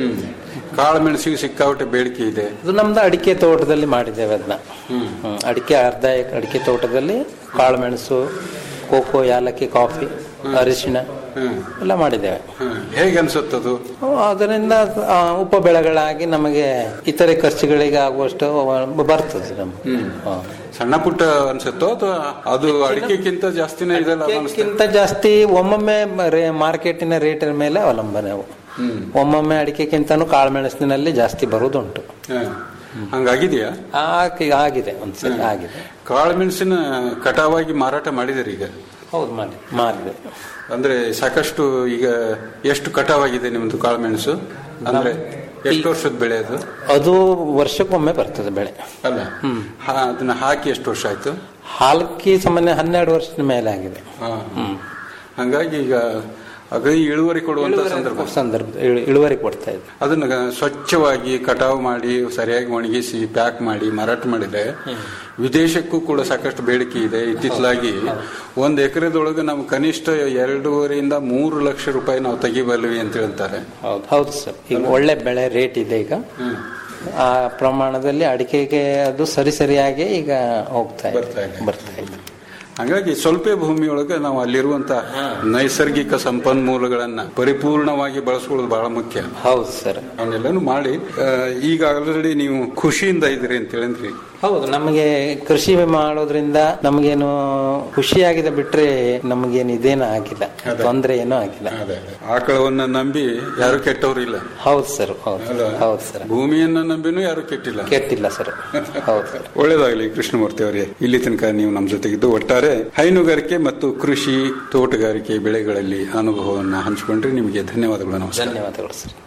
ಕಾಳು ಮೆಣಸಿಗೆ ಸಿಕ್ಕಾಪಟ್ಟೆ ಬೇಡಿಕೆ ಇದೆ ಇದು ನಮ್ದು ಅಡಿಕೆ ತೋಟದಲ್ಲಿ ಮಾಡಿದ್ದೇವೆ ಅದನ್ನ ಹ್ಮ್. ಅಡಿಕೆ ಅರ್ಧ ಎಕ್- ಅಡಿಕೆ ತೋಟದಲ್ಲಿ ಕಾಳುಮೆಣಸು ಕೋಕೋ ಯಾಲಕ್ಕಿ ಕಾಫಿ ಅರಿಶಿಣ ಎಲ್ಲ ಮಾಡಿದ್ದೇವೆ ಹೇಗೆ ಅನ್ಸುತ್ತದು ಅದರಿಂದ ಆ, ಉಪ ಬೆಳೆಗಳಾಗಿ ನಮಗೆ ಇತರೆ ಖರ್ಚುಗಳಿಗೆ ಆಗುವಷ್ಟು ಬರ್ತದೆ ನಮ್ಗೆ ಹಾ. ಸಣ್ಣ ಪುಟ್ಟ ಅನ್ಸುತ್ತೋ ಅಥವಾ ಅದು ಅಡಿಕೆಕ್ಕಿಂತ ಜಾಸ್ತಿನೇ ಇದೆಲ್ಲ ಅದಕ್ಕಿಂತ ಜಾಸ್ತಿ ಒಮ್ಮೊಮ್ಮೆ ರೇ- ಮಾರ್ಕೆಟಿನ ರೇಟಿನ ಮೇಲೆ ಅವಲಂಬನೆ ಅವು ಒಮ್ಮೊಮ್ಮೆ ಅಡಿಕೆಗಿಂತನೂ ಕಾಳುಮೆಣಸಿನಲ್ಲಿ ಜಾಸ್ತಿ ಬರುವುದುಂಟು ಹಂಗಾಗಿದೆಯಾ ಆಗಿ- ಆಗಿದೆ ಒಂದ್ಸಲ ಆಗಿದೆ ಕಾಳುಮೆಣಸಿನ ಕಟಾವಾಗಿ ಮಾರಾಟ ಮಾಡಿದಿರಿ ಈಗ ಹೌದು ಮಾಡಿ ಮಾಡಿದೆ ಅಂದ್ರೆ ಸಾಕಷ್ಟು ಈಗ ಎಷ್ಟು ಕಟಾವಾಗಿದೆ ನಿಮ್ದು ಕಾಳುಮೆಣಸು ಅಂದ್ರೆ ಎಷ್ಟು ವರ್ಷದ ಬೆಳೆ ಅದು ಅದು ವರ್ಷಕ್ಕೊಮ್ಮೆ ಬರ್ತದೆ ಬೆಳೆ ಅಲ್ಲ ಹಾ, ಅದನ್ನ ಹಾಕಿ ಎಷ್ಟು ವರ್ಷ ಆಯ್ತು ಹಾಲಕ್ಕಿ ಸಾಮಾನ್ಯ ಹನ್ನೆರಡು ವರ್ಷದ ಮೇಲೆ ಆಗಿದೆ ಹಂಗಾಗಿ ಈಗ ಅಗದಿ ಇಳುವರಿ ಕೊಡುವಂತ ಸಂದರ್ಭ ಸಂದರ್ಭ ಇಳು- ಇಳುವರಿ ಕೊಡ್ತಾ ಇದೆ ಅದನ್ನ ಸ್ವಚ್ಛವಾಗಿ ಕಟಾವು ಮಾಡಿ ಸರಿಯಾಗಿ ಒಣಗಿಸಿ ಪ್ಯಾಕ್ ಮಾಡಿ ಮಾರಾಟ ಮಾಡಿದ್ರೆ ವಿದೇಶಕ್ಕೂ ಕೂಡ ಸಾಕಷ್ಟು ಬೇಡಿಕೆ ಇದೆ ಇತ್ತಿತ್ತಲಾಗಿ ಒಂದ್ ಎಕರೆದೊಳಗೆ ನಾವು ಕನಿಷ್ಠ ಎರಡೂವರೆಯಿಂದ ಮೂರು ಲಕ್ಷ ರೂಪಾಯಿ ನಾವು ತೆಗಿಬಲ್ವಿ ಅಂತ ಹೇಳ್ತಾರೆ ಹೌದು ಹೌದು ಸರ್ ಈಗ ಒಳ್ಳೆ ಬೆಳೆ ರೇಟ್ ಇದೆ ಈಗ ಆ ಪ್ರಮಾಣದಲ್ಲಿ ಅಡಿಕೆಗೆ ಅದು ಸರಿ ಸರಿಯಾಗಿ ಈಗ ಹೋಗ್ತಾ ಇದೆ ಬರ್ತಾ ಇದೆ ಹಾಗಾಗಿ ಸ್ವಲ್ಪ ಭೂಮಿಯೊಳಗೆ ನಾವು ಅಲ್ಲಿರುವಂತ ನೈಸರ್ಗಿಕ ಸಂಪನ್ಮೂಲಗಳನ್ನ ಪರಿಪೂರ್ಣವಾಗಿ ಬಳಸ್ಕೊಳ್ಳೋದು ಬಹಳ ಮುಖ್ಯ ಹೌದು ಸರ್ ಅವನ್ನೆಲ್ಲನೂ ಮಾಡಿ ಆ, ಈಗ ಆಲ್ರೆಡಿ ನೀವು ಖುಷಿಯಿಂದ ಇದ್ದೀರಿ ಅಂತ ಹೇಳಿದ್ರಿ ಹೌದು ನಮಗೆ ಕೃಷಿ ಮಾಡೋದ್ರಿಂದ ನಮಗೇನು ಖುಷಿಯಾಗಿದೆ ಬಿಟ್ರೆ ನಮಗೇನು ಇದೇನು ಆಗಿಲ್ಲ ತೊಂದರೆ ಏನೂ ಆಗಿಲ್ಲ ಆಕಳವನ್ನ ನಂಬಿ ಯಾರು ಕೆಟ್ಟವ್ರು ಇಲ್ಲ ಹೌದು ಸರ್ ಹೌದು ಹೌದು ಸರ್ ಭೂಮಿಯನ್ನ ನಂಬಿನೂ ಯಾರು ಕೆಟ್ಟಿಲ್ಲ ಕೆಟ್ಟಿಲ್ಲ ಸರ್ ಹೌದು ಸರ್ ಒಳ್ಳೇದಾಗಲಿ ಕೃಷ್ಣಮೂರ್ತಿ ಅವರೇ ಇಲ್ಲಿ ತನಕ ನೀವು ನಮ್ಮ ಜೊತೆಗಿದ್ದು ಒಟ್ಟಾರೆ ಹೈನುಗಾರಿಕೆ ಮತ್ತು ಕೃಷಿ ತೋಟಗಾರಿಕೆ ಬೆಳೆಗಳಲ್ಲಿ ಅನುಭವವನ್ನು ಹಂಚಿಕೊಂಡ್ರೆ ನಿಮಗೆ ಧನ್ಯವಾದಗಳು ನಮಸ್ಕಾರ ಧನ್ಯವಾದಗಳು ಸರ್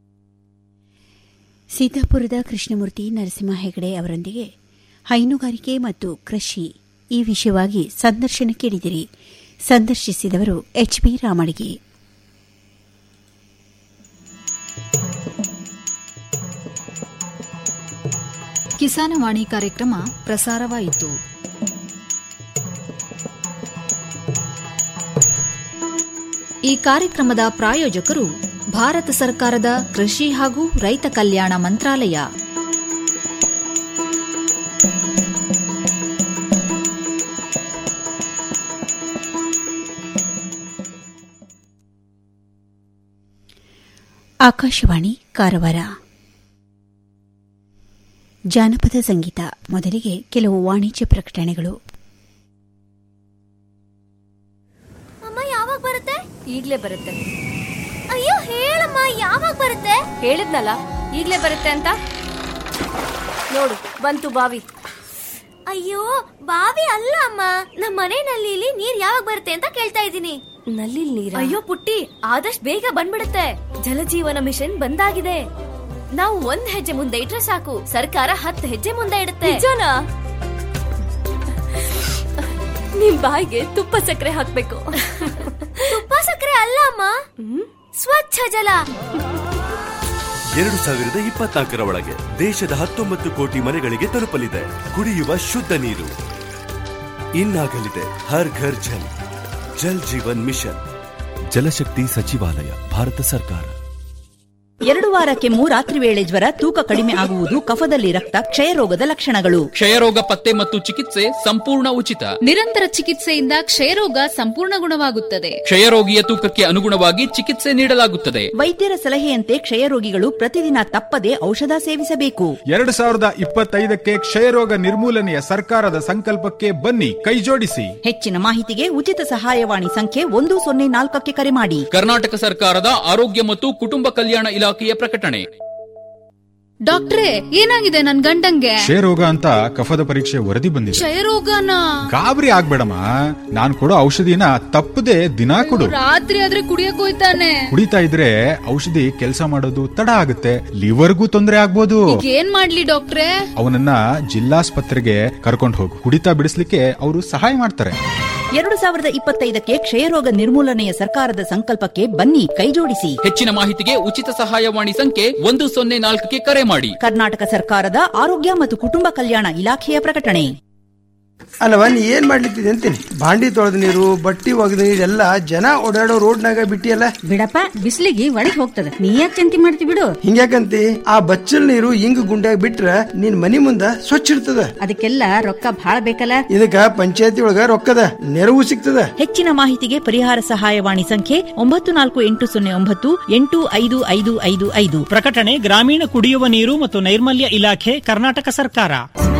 ಸೀತಾಪುರದ ಕೃಷ್ಣಮೂರ್ತಿ ನರಸಿಂಹ ಹೆಗಡೆ ಅವರೊಂದಿಗೆ ಹೈನುಗಾರಿಕೆ ಮತ್ತು ಕೃಷಿ ಈ ವಿಷಯವಾಗಿ ಸಂದರ್ಶನ ಕೇಳಿದಿರಿ ಸಂದರ್ಶಿಸಿದವರು ಎಚ್ ಬಿ ರಾಮಡಿಗೆ ಕಿಸಾನವಾಣಿ ಕಾರ್ಯಕ್ರಮ ಪ್ರಸಾರವಾಯಿತು ಈ ಕಾರ್ಯಕ್ರಮದ ಪ್ರಾಯೋಜಕರು ಭಾರತ ಸರ್ಕಾರದ ಕೃಷಿ ಹಾಗೂ ರೈತ ಕಲ್ಯಾಣ ಮಂತ್ರಾಲಯ ಆಕಾಶವಾಣಿ ಕಾರವಾರ ಜಾನಪದ ಸಂಗೀತ ಮೊದಲಿಗೆ ಕೆಲವು ವಾಣಿಜ್ಯ ಪ್ರಕಟಣೆಗಳು ಅಮ್ಮ ಯಾವಾಗ ಬರುತ್ತೆ ಈಗ್ಲೇ ಬರುತ್ತೆ ಅಯ್ಯೋ ಹೇಳಮ್ಮ ಯಾವಾಗ ಬರುತ್ತೆ ಹೇಳಿದ್ನಲ್ಲ ಈಗ್ಲೇ ಬರುತ್ತೆ ಅಂತ ನೋಡು ಬಂತು ಬಾವಿ ಅಯ್ಯೋ ಬಾವಿ ಅಲ್ಲ ಅಮ್ಮ ನಮ್ಮ ಮನೆ ನಲ್ಲಿಲಿ ನೀರ್ ಯಾವಾಗ ಬರುತ್ತೆ ಅಂತ ಕೇಳ್ತಾ ಇದ್ದೀನಿ ನಲ್ಲಿ ನೀರ ಅಯ್ಯೋ ಪುಟ್ಟಿ ಆದಷ್ಟು ಬೇಗ ಬಂದ್ಬಿಡುತ್ತೆ ಜಲಜೀವನ ಮಿಷನ್ ಬಂದಾಗಿದೆ ನಾವು ಒಂದ್ ಹೆಜ್ಜೆ ಮುಂದೆ ಇಟ್ರೆ ಸಾಕು ಸರ್ಕಾರ ಹತ್ತು ಹೆಜ್ಜೆ ಮುಂದೆ ಇಡುತ್ತೆ ನಿಜನಾ ನಿಮ್ ಬಾಯಿಗೆ ತುಪ್ಪ ಸಕ್ಕರೆ ಹಾಕ್ಬೇಕು ತುಪ್ಪ ಸಕ್ಕರೆ ಅಲ್ಲ ಅಮ್ಮ ಸ್ವಚ್ಛ ಜಲ ಎರಡು ಸಾವಿರದ ಇಪ್ಪತ್ನಾಲ್ಕರ ಒಳಗೆ ದೇಶದ ಹತ್ತೊಂಬತ್ತು ಕೋಟಿ ಮನೆಗಳಿಗೆ ತಲುಪಲಿದೆ ಕುಡಿಯುವ ಶುದ್ಧ ನೀರು ಇನ್ನಾಗಲಿದೆ ಹರ್ ಘರ್ ಜಲ್ ಜಲ್ ಜೀವನ್ ಮಿಷನ್ ಜಲಶಕ್ತಿ ಸಚಿವಾಲಯ ಭಾರತ ಸರ್ಕಾರ ಎರಡು ವಾರಕ್ಕೆ ರಾತ್ರಿ ವೇಳೆ ಜ್ವರ ತೂಕ ಕಡಿಮೆ ಆಗುವುದು ಕಫದಲ್ಲಿ ರಕ್ತ ಕ್ಷಯರೋಗದ ಲಕ್ಷಣಗಳು ಕ್ಷಯರೋಗ ಪತ್ತೆ ಮತ್ತು ಚಿಕಿತ್ಸೆ ಸಂಪೂರ್ಣ ಉಚಿತ ನಿರಂತರ ಚಿಕಿತ್ಸೆಯಿಂದ ಕ್ಷಯರೋಗ ಸಂಪೂರ್ಣ ಗುಣವಾಗುತ್ತದೆ ಕ್ಷಯರೋಗಿಯ ತೂಕಕ್ಕೆ ಅನುಗುಣವಾಗಿ ಚಿಕಿತ್ಸೆ ನೀಡಲಾಗುತ್ತದೆ ವೈದ್ಯರ ಸಲಹೆಯಂತೆ ಕ್ಷಯರೋಗಿಗಳು ಪ್ರತಿದಿನ ತಪ್ಪದೆ ಔಷಧ ಸೇವಿಸಬೇಕು ಎರಡು ಸಾವಿರದ ಇಪ್ಪತ್ತೈದಕ್ಕೆ ಕ್ಷಯರೋಗ ನಿರ್ಮೂಲನೆಯ ಸರ್ಕಾರದ ಸಂಕಲ್ಪಕ್ಕೆ ಬನ್ನಿ ಕೈಜೋಡಿಸಿ ಹೆಚ್ಚಿನ ಮಾಹಿತಿಗೆ ಉಚಿತ ಸಹಾಯವಾಣಿ ಸಂಖ್ಯೆ ಒಂದು ಸೊನ್ನೆ ನಾಲ್ಕಕ್ಕೆ ಕರೆ ಮಾಡಿ ಕರ್ನಾಟಕ ಸರ್ಕಾರದ ಆರೋಗ್ಯ ಮತ್ತು ಕುಟುಂಬ ಕಲ್ಯಾಣ ಇಲಾಖೆಯ ಪ್ರಕಟಣೆ ಡಾಕ್ಟ್ರೇ ಏನಾಗಿದೆ ನನ್ ಗಂಡಂಗೆ ಕ್ಷಯರೋಗ ಅಂತ ಕಫದ ಪರೀಕ್ಷೆ ವರದಿ ಬಂದಿದೆ ಕ್ಷಯರೋಗನ ಗಾಬರಿ ಆಗ್ಬೇಡಮ್ಮ ನಾನ್ ಕೊಡೋ ಔಷಧಿನ ತಪ್ಪದೆ ದಿನಾ ಕೊಡು ರಾತ್ರಿ ಆದ್ರೆ ಕುಡಿಯಕ್ ಹೋಯ್ತಾನೆ ಕುಡಿತಾ ಇದ್ರೆ ಔಷಧಿ ಕೆಲಸ ಮಾಡೋದು ತಡ ಆಗುತ್ತೆ ಲಿವರ್ಗೂ ತೊಂದರೆ ಆಗ್ಬೋದು ಈಗ ಏನ್ ಮಾಡ್ಲಿ ಡಾಕ್ಟ್ರೇ ಅವನನ್ನ ಜಿಲ್ಲಾಸ್ಪತ್ರೆಗೆ ಕರ್ಕೊಂಡು ಹೋಗು ಕುಡಿತಾ ಬಿಡಿಸ್ಲಿಕ್ಕೆ ಅವರು ಸಹಾಯ ಮಾಡ್ತಾರೆ ಎರಡು ಸಾವಿರದ ಇಪ್ಪತ್ತೈದಕ್ಕೆ ಕ್ಷಯರೋಗ ನಿರ್ಮೂಲನೆಯ ಸರ್ಕಾರದ ಸಂಕಲ್ಪಕ್ಕೆ ಬನ್ನಿ ಕೈಜೋಡಿಸಿ ಹೆಚ್ಚಿನ ಮಾಹಿತಿಗೆ ಉಚಿತ ಸಹಾಯವಾಣಿ ಸಂಖ್ಯೆ ಒಂದು ಸೊನ್ನೆ ನಾಲ್ಕಕ್ಕೆ ಕರೆ ಮಾಡಿ ಕರ್ನಾಟಕ ಸರ್ಕಾರದ ಆರೋಗ್ಯ ಮತ್ತು ಕುಟುಂಬ ಕಲ್ಯಾಣ ಇಲಾಖೆಯ ಪ್ರಕಟಣೆ ಅಲ್ಲವ ನೀ ಏನ್ ಮಾಡ್ಲಿಕ್ತಿದೆ ಅಂತೀನಿ ಬಾಂಡಿ ತೊಳೆದ ನೀರು ಬಟ್ಟಿ ಒಗೆದ ನೀರು ಎಲ್ಲ ಜನ ಓಡಾಡೋ ರೋಡ್ನಾಗ ಬಿಟ್ಟಿಯಲ್ಲ ಬಿಡಪ್ಪ ಬಿಸ್ಲಿಗೆ ಒಳಗ್ ಹೋಗ್ತದ ನೀ ಯಾಕೆ ಚಿಂತೆ ಮಾಡ್ತಿ ಬಿಡು ಹಿಂಗ್ಯಾಕಂತಿ ಆ ಬಚ್ಚಲ್ ನೀರು ಹಿಂಗ್ ಗುಂಡ್ಯಾಗ ಬಿಟ್ರ ನಿನ್ ಮನಿ ಮುಂದ ಸ್ವಚ್ಛ ಇರ್ತದ ಅದಕ್ಕೆಲ್ಲ ರೊಕ್ಕ ಭಾಳ ಬೇಕಲ್ಲ ಇದಕ್ಕ ಪಂಚಾಯತಿ ಒಳಗ ರೊಕ್ಕದ ನೆರವು ಸಿಗ್ತದ ಹೆಚ್ಚಿನ ಮಾಹಿತಿಗೆ ಪರಿಹಾರ ಸಹಾಯವಾಣಿ ಸಂಖ್ಯೆ ಒಂಬತ್ತು ನಾಲ್ಕು ಎಂಟು ಸೊನ್ನೆ ಒಂಬತ್ತು ಎಂಟು ಐದು ಐದು ಐದು ಐದು ಪ್ರಕಟಣೆ ಗ್ರಾಮೀಣ ಕುಡಿಯುವ ನೀರು ಮತ್ತು ನೈರ್ಮಲ್ಯ ಇಲಾಖೆ ಕರ್ನಾಟಕ ಸರ್ಕಾರ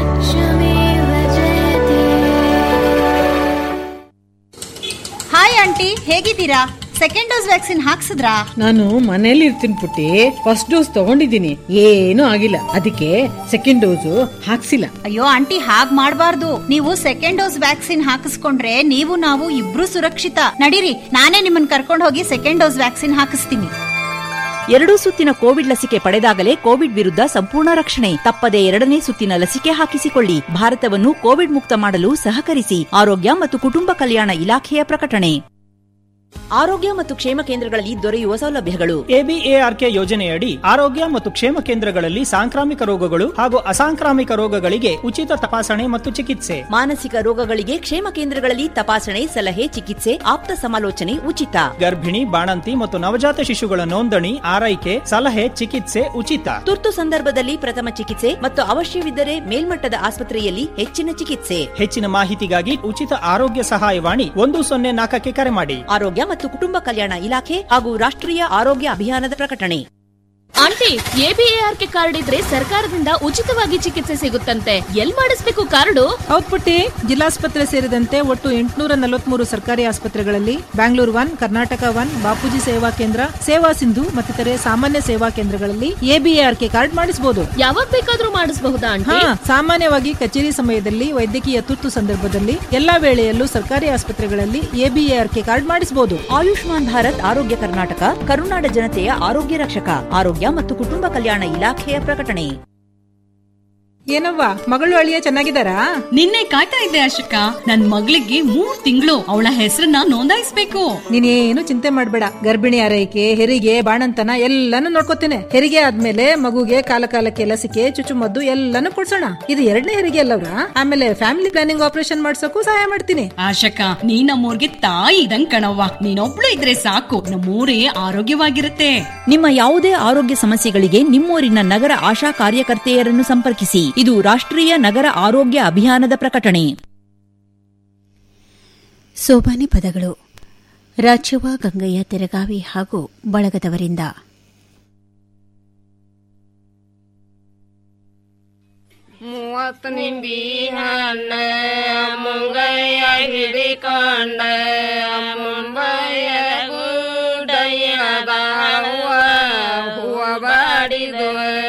ಹಾಯ್ ಆಂಟಿ ಹೇಗಿದ್ದೀರಾ ಸೆಕೆಂಡ್ ಡೋಸ್ ವ್ಯಾಕ್ಸಿನ್ ಹಾಕ್ಸಿದ್ರಾ ನಾನು ಮನೇಲಿ ಇರ್ತೀನಿ ಪುಟ್ಟಿ ಫಸ್ಟ್ ಡೋಸ್ ತಗೊಂಡಿದ್ದೀನಿ ಏನೂ ಆಗಿಲ್ಲ ಅದಕ್ಕೆ ಸೆಕೆಂಡ್ ಡೋಸು ಹಾಕ್ಸಿಲ್ಲ ಅಯ್ಯೋ ಆಂಟಿ ಹಾಗ್ ಮಾಡ್ಬಾರ್ದು ನೀವು ಸೆಕೆಂಡ್ ಡೋಸ್ ವ್ಯಾಕ್ಸಿನ್ ಹಾಕಿಸ್ಕೊಂಡ್ರೆ ನೀವು ನಾವು ಇಬ್ರು ಸುರಕ್ಷಿತ ನಡೀರಿ ನಾನೇ ನಿಮ್ಮನ್ನ ಕರ್ಕೊಂಡು ಹೋಗಿ ಸೆಕೆಂಡ್ ಡೋಸ್ ವ್ಯಾಕ್ಸಿನ್ ಹಾಕಿಸ್ತೀನಿ ಎರಡೂ ಸುತ್ತಿನ ಕೋವಿಡ್ ಲಸಿಕೆ ಪಡೆದಾಗಲೇ ಕೋವಿಡ್ ವಿರುದ್ಧ ಸಂಪೂರ್ಣ ರಕ್ಷಣೆ ತಪ್ಪದೆ ಎರಡನೇ ಸುತ್ತಿನ ಲಸಿಕೆ ಹಾಕಿಸಿಕೊಳ್ಳಿ ಭಾರತವನ್ನು ಕೋವಿಡ್ ಮುಕ್ತ ಮಾಡಲು ಸಹಕರಿಸಿ ಆರೋಗ್ಯ ಮತ್ತು ಕುಟುಂಬ ಕಲ್ಯಾಣ ಇಲಾಖೆಯ ಪ್ರಕಟಣೆ ಆರೋಗ್ಯ ಮತ್ತು ಕ್ಷೇಮ ಕೇಂದ್ರಗಳಲ್ಲಿ ದೊರೆಯುವ ಸೌಲಭ್ಯಗಳು ಎಬಿಎಆರ್ಕೆ ಯೋಜನೆಯಡಿ ಆರೋಗ್ಯ ಮತ್ತು ಕ್ಷೇಮ ಕೇಂದ್ರಗಳಲ್ಲಿ ಸಾಂಕ್ರಾಮಿಕ ರೋಗಗಳು ಹಾಗೂ ಅಸಾಂಕ್ರಾಮಿಕ ರೋಗಗಳಿಗೆ ಉಚಿತ ತಪಾಸಣೆ ಮತ್ತು ಚಿಕಿತ್ಸೆ ಮಾನಸಿಕ ರೋಗಗಳಿಗೆ ಕ್ಷೇಮ ಕೇಂದ್ರಗಳಲ್ಲಿ ತಪಾಸಣೆ ಸಲಹೆ ಚಿಕಿತ್ಸೆ ಆಪ್ತ ಸಮಾಲೋಚನೆ ಉಚಿತ ಗರ್ಭಿಣಿ ಬಾಣಂತಿ ಮತ್ತು ನವಜಾತ ಶಿಶುಗಳ ನೋಂದಣಿ ಆರೈಕೆ ಸಲಹೆ ಚಿಕಿತ್ಸೆ ಉಚಿತ ತುರ್ತು ಸಂದರ್ಭದಲ್ಲಿ ಪ್ರಥಮ ಚಿಕಿತ್ಸೆ ಮತ್ತು ಅವಶ್ಯವಿದ್ದರೆ ಮೇಲ್ಮಟ್ಟದ ಆಸ್ಪತ್ರೆಯಲ್ಲಿ ಹೆಚ್ಚಿನ ಚಿಕಿತ್ಸೆ ಹೆಚ್ಚಿನ ಮಾಹಿತಿಗಾಗಿ ಉಚಿತ ಆರೋಗ್ಯ ಸಹಾಯವಾಣಿ ಒಂದು ಸೊನ್ನೆ ನಾಲ್ಕಕ್ಕೆ ಕರೆ ಮಾಡಿ ಆರೋಗ್ಯ ಮತ್ತು ಕುಟುಂಬ ಕಲ್ಯಾಣ ಇಲಾಖೆ ಹಾಗೂ ರಾಷ್ಟ್ರೀಯ ಆರೋಗ್ಯ ಅಭಿಯಾನದ ಪ್ರಕಟಣೆ ಆಂಟಿ ಎಬಿಎಆರ್ಕೆ ಕಾರ್ಡ್ ಇದ್ರೆ ಸರ್ಕಾರದಿಂದ ಉಚಿತವಾಗಿ ಚಿಕಿತ್ಸೆ ಸಿಗುತ್ತಂತೆ ಎಲ್ ಮಾಡಿಸ್ಬೇಕು ಕಾರ್ಡು ಹೌದ್ ಪುಟ್ಟಿ ಜಿಲ್ಲಾಸ್ಪತ್ರೆ ಸೇರಿದಂತೆ ಒಟ್ಟು ಎಂಟುನೂರ ನಲವತ್ಮೂರು ಸರ್ಕಾರಿ ಆಸ್ಪತ್ರೆಗಳಲ್ಲಿ ಬ್ಯಾಂಗ್ಳೂರ್ ಒನ್ ಕರ್ನಾಟಕ ಒನ್ ಬಾಪೂಜಿ ಸೇವಾ ಕೇಂದ್ರ ಸೇವಾ ಸಿಂಧು ಮತ್ತಿತರೆ ಸಾಮಾನ್ಯ ಸೇವಾ ಕೇಂದ್ರಗಳಲ್ಲಿ ಎಬಿಎಆರ್ಕೆ ಕಾರ್ಡ್ ಮಾಡಿಸಬಹುದು ಯಾವಾಗ ಬೇಕಾದ್ರೂ ಮಾಡಿಸಬಹುದಾ ಹಾ ಆಂಟಿ ಸಾಮಾನ್ಯವಾಗಿ ಕಚೇರಿ ಸಮಯದಲ್ಲಿ ವೈದ್ಯಕೀಯ ತುರ್ತು ಸಂದರ್ಭದಲ್ಲಿ ಎಲ್ಲಾ ವೇಳೆಯಲ್ಲೂ ಸರ್ಕಾರಿ ಆಸ್ಪತ್ರೆಗಳಲ್ಲಿ ಎಬಿಎಆರ್ಕೆ ಕಾರ್ಡ್ ಮಾಡಿಸಬಹುದು ಆಯುಷ್ಮಾನ್ ಭಾರತ್ ಆರೋಗ್ಯ ಕರ್ನಾಟಕ ಕರುನಾಡ ಜನತೆಯ ಆರೋಗ್ಯ ರಕ್ಷಕ ಆರೋಗ್ಯ ಮತ್ತು ಕುಟುಂಬ ಕಲ್ಯಾಣ ಇಲಾಖೆಯ ಪ್ರಕಟಣೆ ಏನವ್ವ ಮಗಳು ಅಳಿಯ ಚೆನ್ನಾಗಿದ್ದಾರಾ ನಿನ್ನೆ ಕಾಯ್ತಾ ಇದ್ದೆ ಅಶೋಕ ನನ್ ಮಗಳಿಗೆ ಮೂರ್ ತಿಂಗಳು ಅವಳ ಹೆಸರನ್ನ ನೋಂದಾಯಿಸ್ಬೇಕು ನೀನೇನು ಚಿಂತೆ ಮಾಡ್ಬೇಡ ಗರ್ಭಿಣಿ ಆರೈಕೆ ಹೆರಿಗೆ ಬಾಣಂತನ ಎಲ್ಲಾನು ನೋಡ್ಕೋತೇನೆ ಹೆರಿಗೆ ಆದ್ಮೇಲೆ ಮಗುಗೆ ಕಾಲ ಕಾಲಕ್ಕೆ ಲಸಿಕೆ ಚುಚ್ಚುಮದ್ದು ಎಲ್ಲಾನು ಕೊಡ್ಸೋಣ ಇದು ಎರಡನೇ ಹೆರಿಗೆ ಅಲ್ಲವ್ರ ಆಮೇಲೆ ಫ್ಯಾಮಿಲಿ ಪ್ಲಾನಿಂಗ್ ಆಪರೇಷನ್ ಮಾಡ್ಸೋಕು ಸಹಾಯ ಮಾಡ್ತೀನಿ ಆಶಕ ನೀ ನಮ್ಮೂರ್ಗೆ ತಾಯಿ ಇದಂಗ್ ಕಣವ್ವ ನೀನೊಬ್ಳು ಇದ್ರೆ ಸಾಕು ನಮ್ಮೂರೇ ಆರೋಗ್ಯವಾಗಿರುತ್ತೆ ನಿಮ್ಮ ಯಾವುದೇ ಆರೋಗ್ಯ ಸಮಸ್ಯೆಗಳಿಗೆ ನಿಮ್ಮೂರಿನ ನಗರ ಆಶಾ ಕಾರ್ಯಕರ್ತೆಯರನ್ನು ಸಂಪರ್ಕಿಸಿ ಇದು ರಾಷ್ಟ್ರೀಯ ನಗರ ಆರೋಗ್ಯ ಅಭಿಯಾನದ ಪ್ರಕಟಣೆ ಸೋಬಾನೆ ಪದಗಳು ರಾಜ್ಯವ ಗಂಗಯ್ಯ ತೆರಗಾವಿ ಹಾಗೂ ಬಳಗದವರಿಂದ ಮೂವತ್ತು ನಿಂಬಿ ಹಣ್ಣ ಮುಂಗಯ್ಯ ಹಿಡಿಕೊಂಡ ಮುಂಬೈಯ ಗುಡ್ಡಯ್ಯದ ಹೂವ ಹೂವ ಬಾಡಿದು